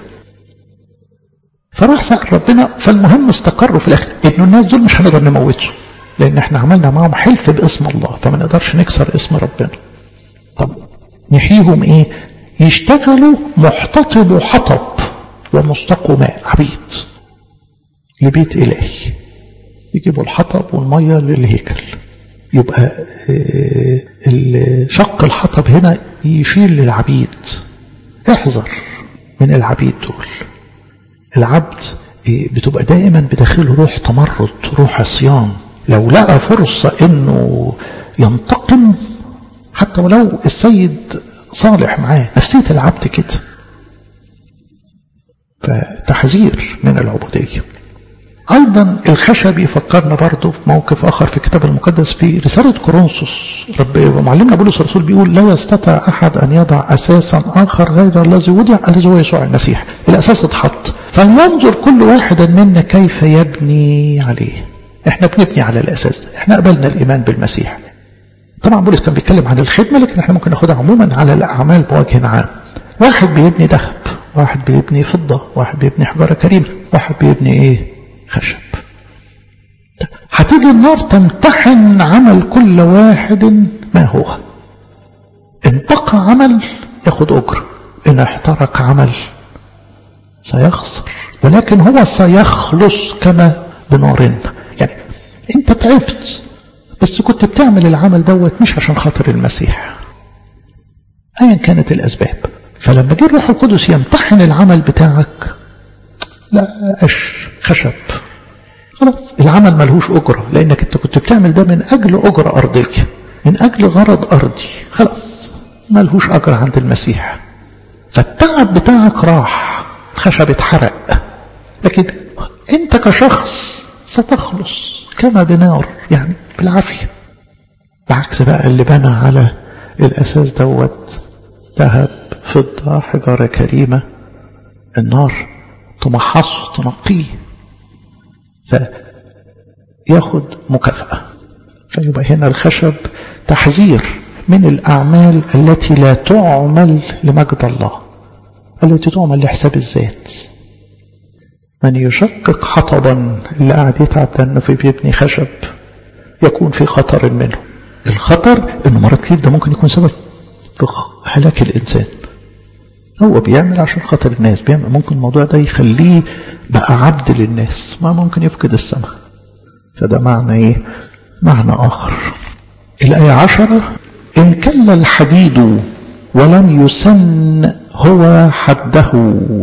[SPEAKER 1] فراح سأل ربنا فالمهم استقروا في الاخر انه الناس دول مش هنقدر نموتهم لان احنا عملنا معاهم حلف باسم الله فما نقدرش نكسر اسم ربنا طب نحيهم ايه يشتغلوا محتطبوا حطب ومستقوا ماء عبيد لبيت إلهي يجيبوا الحطب والمية للهيكل يبقى شق الحطب هنا يشير للعبيد احذر من العبيد دول العبد بتبقى دائما بداخله روح تمرد روح عصيان لو لقى فرصة انه ينتقم حتى ولو السيد صالح معاه نفسية العبد كده فتحذير من العبودية أيضا الخشب يفكرنا برضه في موقف آخر في الكتاب المقدس في رسالة كورنثوس رب معلمنا بولس الرسول بيقول لا يستطيع أحد أن يضع أساسا آخر غير الذي وضع الذي هو يسوع المسيح الأساس اتحط فلينظر كل واحد منا كيف يبني عليه احنا بنبني على الأساس ده احنا قبلنا الإيمان بالمسيح طبعا بولس كان بيتكلم عن الخدمة لكن احنا ممكن ناخدها عموما على الأعمال بوجه عام واحد بيبني ذهب واحد بيبني فضة واحد بيبني حجارة كريمة واحد بيبني ايه خشب هتيجي النار تمتحن عمل كل واحد ما هو إن بقى عمل ياخد أجر إن احترق عمل سيخسر ولكن هو سيخلص كما بنار يعني انت تعبت بس كنت بتعمل العمل دوت مش عشان خاطر المسيح ايا كانت الاسباب فلما جه الروح القدس يمتحن العمل بتاعك لا قش خشب خلاص العمل ملهوش أجرة لأنك أنت كنت بتعمل ده من أجل أجرة أرضية من أجل غرض أرضي خلاص ملهوش أجر عند المسيح فالتعب بتاعك راح الخشب اتحرق لكن أنت كشخص ستخلص كما بنار يعني بالعافية بعكس بقى اللي بنى على الأساس دوت ذهب فضة حجارة كريمة النار تمحصه تنقيه فياخد مكافأة فيبقى هنا الخشب تحذير من الأعمال التي لا تعمل لمجد الله التي تعمل لحساب الذات من يشقق حطبا اللي قاعد يتعب ده انه في بيبني خشب يكون في خطر منه الخطر انه مرات كتير ده ممكن يكون سبب في هلاك الانسان هو بيعمل عشان خاطر الناس بيعمل ممكن الموضوع ده يخليه بقى عبد للناس ما ممكن يفقد السماء فده معنى ايه معنى اخر الآية عشرة إن كل الحديد ولم يسن هو حده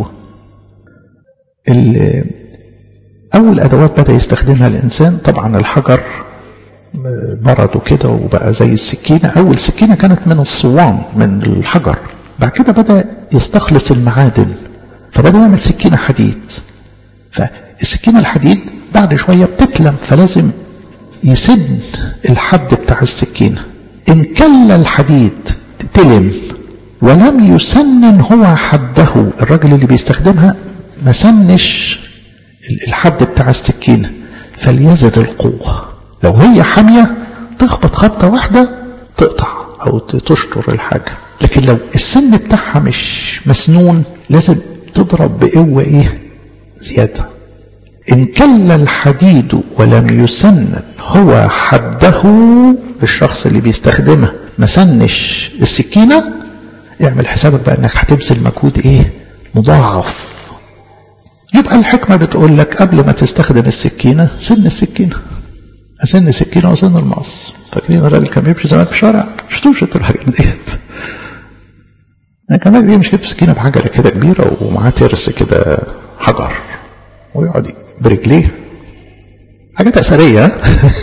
[SPEAKER 1] أول أدوات بدأ يستخدمها الإنسان طبعا الحجر برده كده وبقى زي السكينة أول سكينة كانت من الصوان من الحجر بعد كده بدأ يستخلص المعادن فبدأ يعمل سكينة حديد فالسكينة الحديد بعد شوية بتتلم فلازم يسد الحد بتاع السكينة إن كل الحديد تلم ولم يسنن هو حده الراجل اللي بيستخدمها ما سنش الحد بتاع السكينة فليزد القوة لو هي حامية تخبط خبطة واحدة تقطع أو تشطر الحاجة لكن لو السن بتاعها مش مسنون لازم تضرب بقوة ايه زيادة إن كل الحديد ولم يسنن هو حده الشخص اللي بيستخدمها ما سنش السكينة اعمل حسابك بقى انك هتبذل مجهود ايه مضاعف يبقى الحكمة بتقول لك قبل ما تستخدم السكينة سن السكينة أسن السكينة وسن المقص فاكرين الراجل كان بيمشي زمان في الشارع شفتوش انتوا الحاجات ديت يعني كان الراجل يمشي بسكينة بعجلة كده كبيرة ومعاه ترس كده حجر ويقعد برجليه حاجات أثرية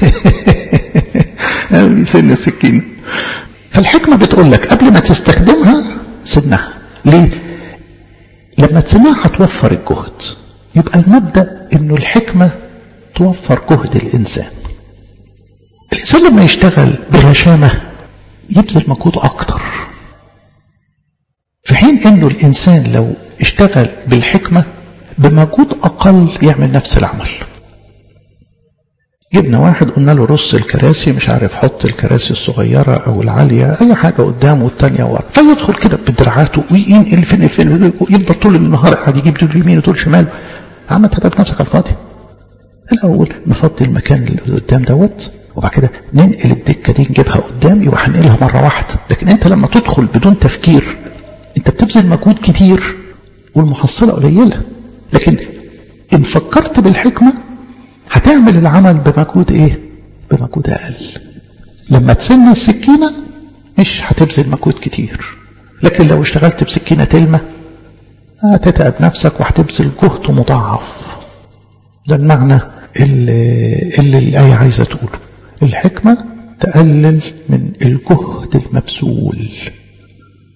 [SPEAKER 1] سن السكينة فالحكمة بتقول لك قبل ما تستخدمها سنها ليه؟ لما تسنها هتوفر الجهد يبقى المبدأ انه الحكمة توفر جهد الإنسان الإنسان لما يشتغل بغشامة يبذل مجهود أكتر في حين انه الإنسان لو اشتغل بالحكمة بمجهود أقل يعمل نفس العمل جبنا واحد قلنا له رص الكراسي مش عارف حط الكراسي الصغيرة أو العالية أي حاجة قدامه والتانية ورا فيدخل كده بدراعاته وينقل فين الفين يفضل طول النهار قاعد يجيب دول يمين ودول شمال عم تتعب نفسك على الفاضي الأول نفضي المكان اللي قدام دوت وبعد كده ننقل الدكة دي نجيبها قدام يبقى هننقلها مرة واحدة لكن أنت لما تدخل بدون تفكير أنت بتبذل مجهود كتير والمحصلة قليلة لكن إن فكرت بالحكمة هتعمل العمل بمجهود إيه؟ بمجهود أقل لما تسن السكينة مش هتبذل مجهود كتير لكن لو اشتغلت بسكينة تلمة هتتعب نفسك وهتبذل جهد مضاعف ده المعنى اللي, اللي الآية عايزة تقوله الحكمة تقلل من الجهد المبذول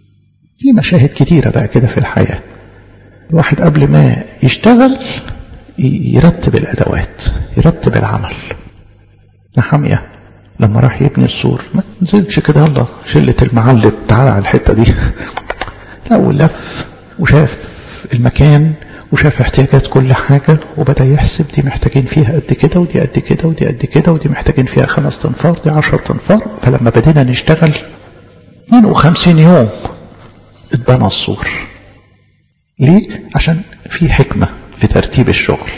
[SPEAKER 1] في مشاهد كتيرة بقى كده في الحياة الواحد قبل ما يشتغل يرتب الأدوات يرتب العمل نحمية لما راح يبني السور ما نزلش كده يلا شلة المعلب تعالى على الحتة دي لا ولف وشاف المكان وشاف احتياجات كل حاجة وبدأ يحسب دي محتاجين فيها قد كده ودي قد كده ودي قد كده ودي محتاجين فيها خمس تنفار دي عشر تنفار فلما بدينا نشتغل 52 يوم اتبنى السور ليه؟ عشان في حكمة في ترتيب الشغل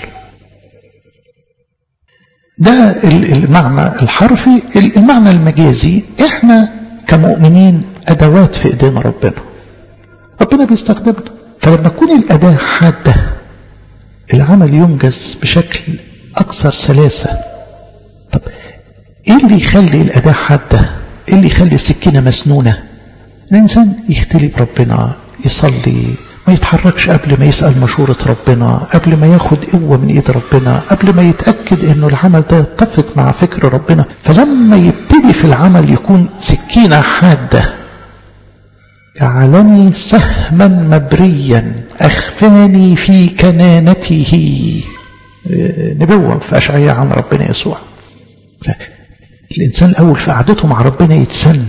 [SPEAKER 1] ده المعنى الحرفي المعنى المجازي احنا كمؤمنين ادوات في ايدينا ربنا ربنا بيستخدمنا فلما تكون الاداة حادة العمل ينجز بشكل اكثر سلاسة طب ايه اللي يخلي الاداة حادة ايه اللي يخلي السكينة مسنونة الانسان يختلي بربنا يصلي ما يتحركش قبل ما يسأل مشورة ربنا قبل ما ياخد قوة من ايد ربنا قبل ما يتأكد انه العمل ده يتفق مع فكر ربنا فلما يبتدي في العمل يكون سكينة حادة جعلني سهما مبريا أخفاني في كنانته نبوة في أشعية عن ربنا يسوع الإنسان الأول في قعدته مع ربنا يتسن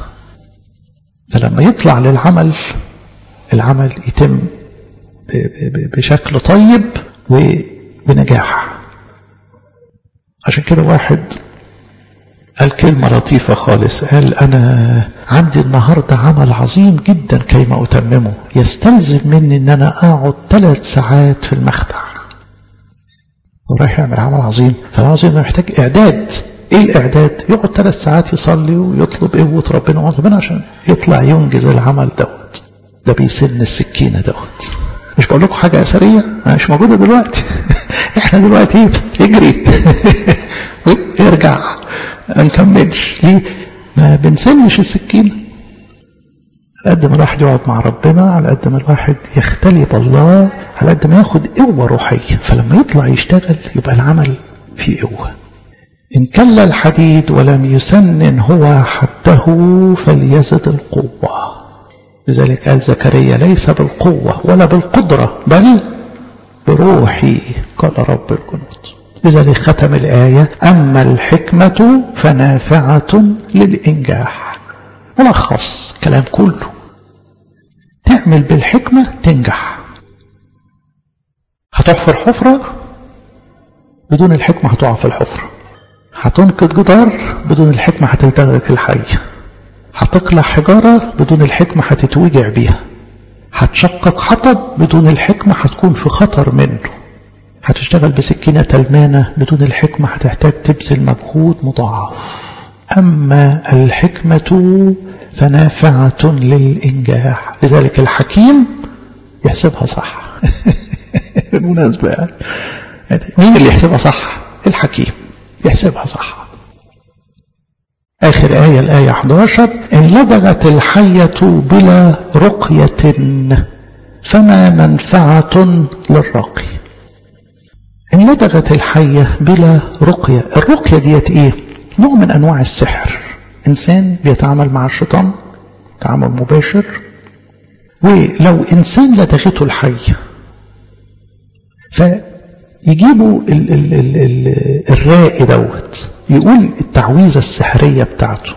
[SPEAKER 1] فلما يطلع للعمل العمل يتم بشكل طيب وبنجاح عشان كده واحد قال كلمة لطيفة خالص قال أنا عندي النهاردة عمل عظيم جدا كيما أتممه يستلزم مني أن أنا أقعد ثلاث ساعات في المخدع ورايح يعمل عمل عظيم فالعظيم محتاج إعداد إيه الإعداد يقعد ثلاث ساعات يصلي ويطلب قوة ربنا وربنا عشان يطلع ينجز العمل دوت ده بيسن السكينة دوت مش بقول لكم حاجة أثرية مش موجودة دلوقتي احنا دلوقتي اجري ارجع ما نكملش ليه ما بنسنش السكينة على قد ما الواحد يقعد مع ربنا على قد ما الواحد يختلي بالله على قد ما ياخد قوة روحية فلما يطلع يشتغل يبقى العمل فيه قوة إن كل الحديد ولم يسنن هو حده فليزد القوة لذلك قال زكريا ليس بالقوة ولا بالقدرة بل بروحي قال رب الجنود لذلك ختم الآية أما الحكمة فنافعة للإنجاح ملخص كلام كله تعمل بالحكمة تنجح هتحفر حفرة بدون الحكمة هتقع في الحفرة هتنقذ جدار بدون الحكمة هتلتغك الحي هتقلع حجارة بدون الحكمة هتتوجع بيها هتشقق حطب بدون الحكمة هتكون في خطر منه هتشتغل بسكينة تلمانة بدون الحكمة هتحتاج تبذل مجهود مضاعف أما الحكمة فنافعة للإنجاح لذلك الحكيم يحسبها صح بالمناسبة يعني مين اللي يحسبها صح الحكيم يحسبها صح آخر آية الآية 11 إن لدغت الحية بلا رقية فما منفعة للراقي إن لدغت الحية بلا رقية الرقية ديت إيه نوع من أنواع السحر إنسان بيتعامل مع الشيطان تعامل مباشر ولو إنسان لدغته الحية فيجيبوا ال ال ال ال الرائي دوت يقول التعويذة السحرية بتاعته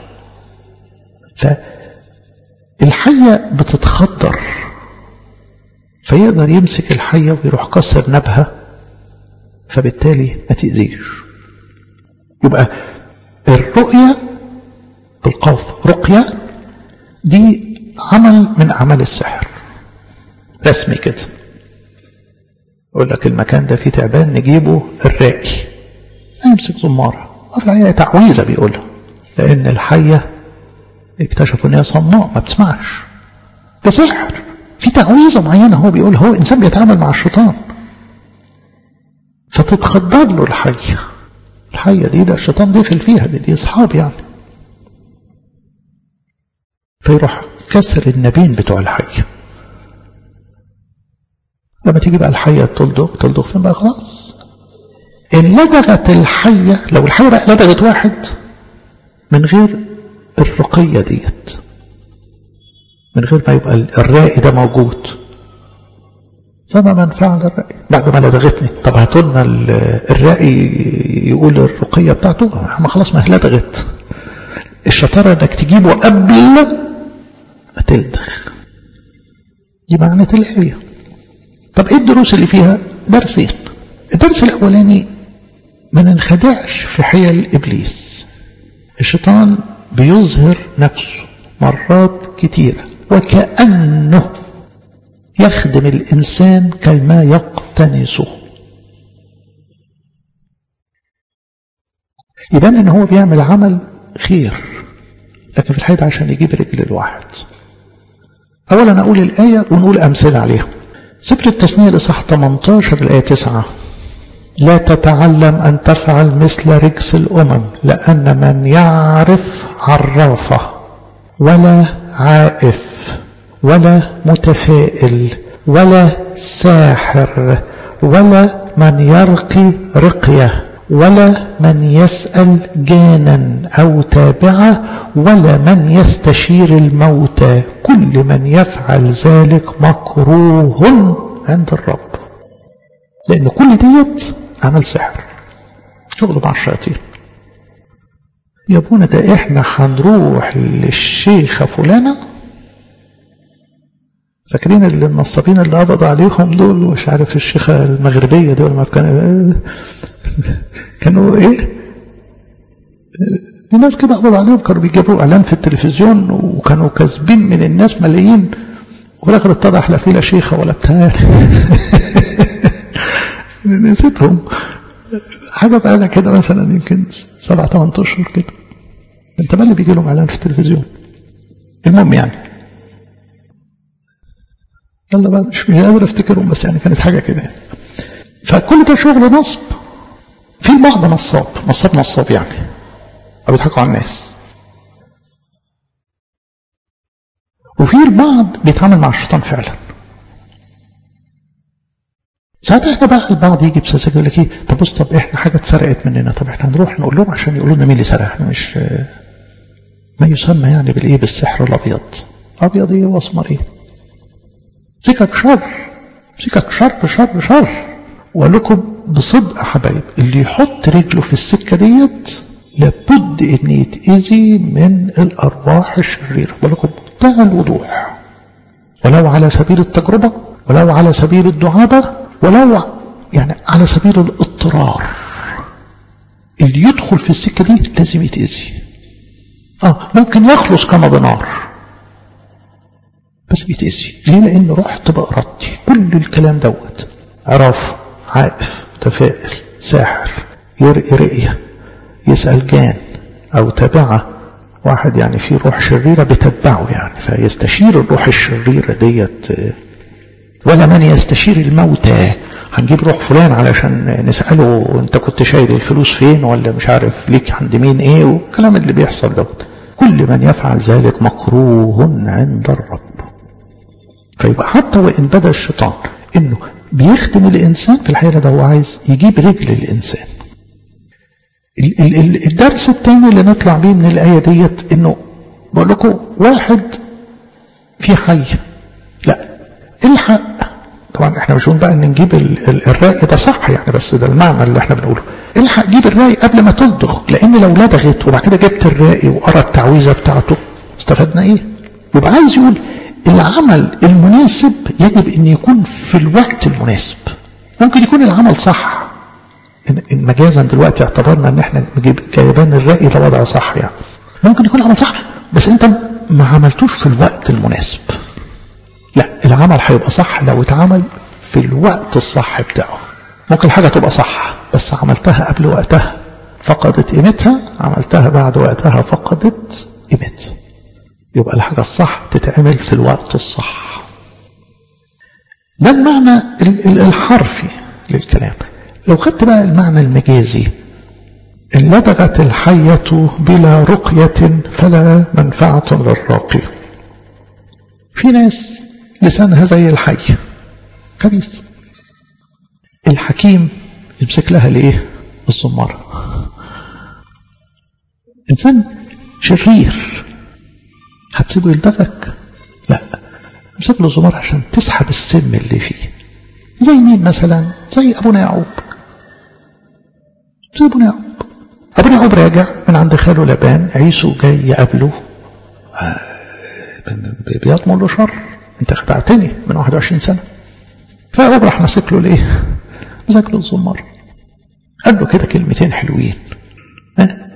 [SPEAKER 1] فالحية بتتخدر فيقدر يمسك الحية ويروح كسر نبها فبالتالي ما تأذيش يبقى الرؤية بالقاف رقية دي عمل من أعمال السحر رسمي كده يقول لك المكان ده فيه تعبان نجيبه الرائي يمسك زمارة وفي الحقيقة تعويذة بيقولها لأن الحية اكتشفوا ان هي صماء ما بتسمعش ده سحر في تعويذة معينة هو بيقول هو إنسان بيتعامل مع الشيطان فتتخدر له الحية الحية دي ده الشيطان داخل فيها دي, دي أصحاب يعني فيروح كسر النبين بتوع الحية لما تيجي بقى الحية تلدغ تلدغ فين بقى خلاص إن لدغت الحية لو الحية بقى لدغت واحد من غير الرقية ديت من غير ما يبقى الرائي ده موجود فما من فعل الرأي بعد ما لدغتني طب هاتوا لنا الرأي يقول الرقية بتاعته ما خلاص ما هي لدغت الشطارة انك تجيبه قبل ما تلدغ دي معنى الآية طب ايه الدروس اللي فيها درسين الدرس الاولاني ما ننخدعش في حيل ابليس الشيطان بيظهر نفسه مرات كتيرة وكأنه يخدم الإنسان كيما يقتنصه يبان ان هو بيعمل عمل خير لكن في الحقيقة عشان يجيب رجل الواحد أولا أقول الآية ونقول أمثلة عليها سفر التثنية لصح 18 الآية 9 لا تتعلم أن تفعل مثل رجس الأمم لأن من يعرف عرافة ولا عائف ولا متفائل ولا ساحر ولا من يرقي رقية ولا من يسأل جانا أو تابعة ولا من يستشير الموتى كل من يفعل ذلك مكروه عند الرب لأن كل ديت عمل سحر شغل مع الشياطين يا ابونا ده احنا هنروح للشيخة فلانة فاكرين اللي النصابين اللي قبض عليهم دول مش عارف الشيخة المغربية دول ما كانوا كانوا ايه في ناس كده قبض عليهم كانوا بيجيبوا اعلان في التلفزيون وكانوا كاسبين من الناس ملايين وفي الاخر اتضح لا في لا شيخة ولا بتاع نسيتهم حاجة بقى كده مثلا يمكن سبع ثمان اشهر كده انت ما اللي بيجي لهم اعلان في التلفزيون المهم يعني يلا بقى مش مش قادر افتكرهم بس يعني كانت حاجة كده فكل ده شغل نصب في البعض نصاب نصاب نصاب يعني أو بيضحكوا على الناس وفي البعض بيتعامل مع الشيطان فعلا ساعات احنا بقى البعض يجي بسذاجه يقول لك ايه طب بص طب احنا حاجه اتسرقت مننا طب احنا هنروح نقول لهم عشان يقولوا لنا مين اللي سرق احنا مش ما يسمى يعني بالايه بالسحر الابيض ابيض ايه واسمر ايه سكك شر سكك شر شر شر ولكم بصدق حبايب اللي يحط رجله في السكة ديت لابد ان يتأذي من الارواح الشريرة ولكم بمنتهى الوضوح ولو على سبيل التجربة ولو على سبيل الدعابة ولو يعني على سبيل الاضطرار اللي يدخل في السكة دي لازم يتأذي اه ممكن يخلص كما بنار بس بيتأذي ليه لأن رحت بإرادتي كل الكلام دوت عراف عائف تفائل ساحر يرقي رقية يسأل جان أو تبعة واحد يعني في روح شريرة بتتبعه يعني فيستشير الروح الشريرة ديت ولا من يستشير الموتى هنجيب روح فلان علشان نسأله انت كنت شايل الفلوس فين ولا مش عارف ليك عند مين ايه والكلام اللي بيحصل دوت كل من يفعل ذلك مكروه عند الرب فيبقى حتى وإن بدا الشيطان إنه بيخدم الإنسان في الحقيقة ده هو عايز يجيب رجل الإنسان الدرس الثاني اللي نطلع بيه من الآية ديت إنه بقول لكم واحد في حي لا الحق طبعا احنا مش بقى ان نجيب الرأي ده صح يعني بس ده المعنى اللي احنا بنقوله الحق جيب الرأي قبل ما تلدغ لان لو لدغت وبعد كده جبت الرأي وقرا التعويذه بتاعته استفدنا ايه يبقى عايز يقول العمل المناسب يجب ان يكون في الوقت المناسب ممكن يكون العمل صح إن مجازا دلوقتي اعتبرنا ان احنا جايبان الرأي ده وضع صح يعني ممكن يكون العمل صح بس انت ما عملتوش في الوقت المناسب لا العمل هيبقى صح لو اتعمل في الوقت الصح بتاعه ممكن حاجة تبقى صح بس عملتها قبل وقتها فقدت قيمتها عملتها بعد وقتها فقدت قيمتها يبقى الحاجة الصح تتعمل في الوقت الصح ده المعنى الحرفي للكلام لو خدت بقى المعنى المجازي إن لدغت الحية بلا رقية فلا منفعة للراقي في ناس لسانها زي الحي خبيث الحكيم يمسك لها الايه الزمارة انسان شرير هتسيبه يلدغك لا امسك له الزمارة عشان تسحب السم اللي فيه زي مين مثلا زي أبونا يعقوب زي أبونا يعقوب أبونا يعقوب راجع من عند خاله لبان عيسو جاي يقابله بيضمن له شر انت خدعتني من 21 سنة فيعقوب راح ماسك له الايه ماسك له الزمار قال له كده كلمتين حلوين ها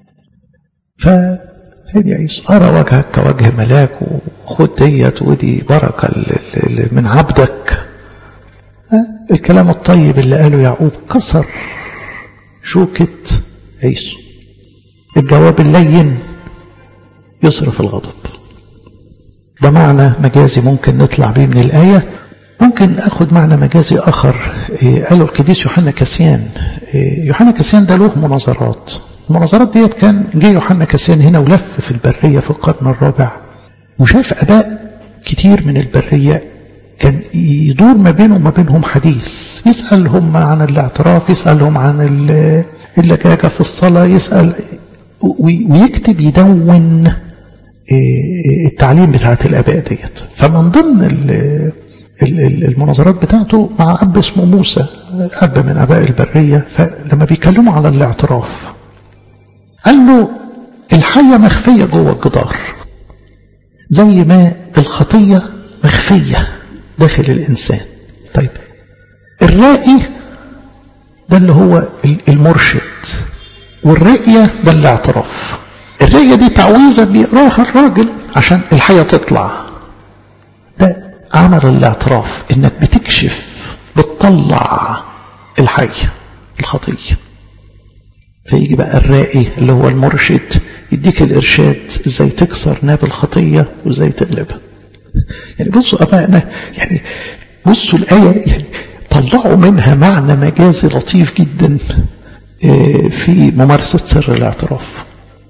[SPEAKER 1] فهدي عيسو أرى وجهك كوجه ملاك وخد ديت ودي بركة من عبدك الكلام الطيب اللي قاله يعقوب كسر شوكة عيسو الجواب اللين يصرف الغضب ده معنى مجازي ممكن نطلع بيه من الآية ممكن أخذ معنى مجازي آخر قاله القديس يوحنا كاسيان يوحنا كاسيان ده له مناظرات المناظرات ديت كان جه يوحنا كاسيان هنا ولف في البرية في القرن الرابع وشاف أباء كتير من البرية كان يدور ما بينه وما بينهم حديث يسألهم عن الاعتراف يسألهم عن اللجاجة في الصلاة يسأل ويكتب يدون التعليم بتاعت الآباء ديت فمن ضمن المناظرات بتاعته مع أب اسمه موسى أب من أباء البرية فلما بيكلموا على الاعتراف قال له الحية مخفية جوه الجدار زي ما الخطية مخفية داخل الإنسان طيب الرائي ده اللي هو المرشد والرئية ده الاعتراف الرئية دي تعويذة بيقراها الراجل عشان الحياة تطلع ده عمل الاعتراف انك بتكشف بتطلع الحية الخطية فيجي بقى الرائي اللي هو المرشد يديك الإرشاد ازاي تكسر ناب الخطية وازاي تغلبها يعني بصوا أبائنا يعني بصوا الآية يعني طلعوا منها معنى مجازي لطيف جدا في ممارسة سر الاعتراف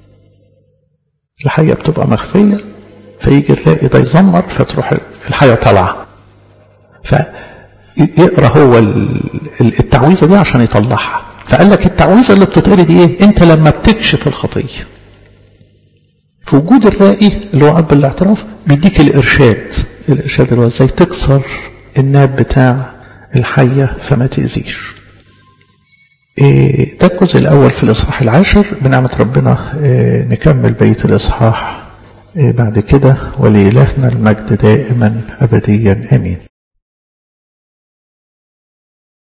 [SPEAKER 1] الحية بتبقى مخفية فيجي الرائي ده يزمر فتروح الحية طالعة فيقرأ هو التعويذة دي عشان يطلعها فقال لك التعويذة اللي بتتقري دي ايه انت لما بتكشف الخطية في وجود الرائي اللي هو أب الاعتراف بيديك الإرشاد الإرشاد اللي هو ازاي تكسر الناب بتاع الحية فما تأذيش إيه ده الجزء الأول في الإصحاح العاشر بنعمة ربنا إيه نكمل بيت الإصحاح إيه بعد كده ولإلهنا المجد دائما أبديا آمين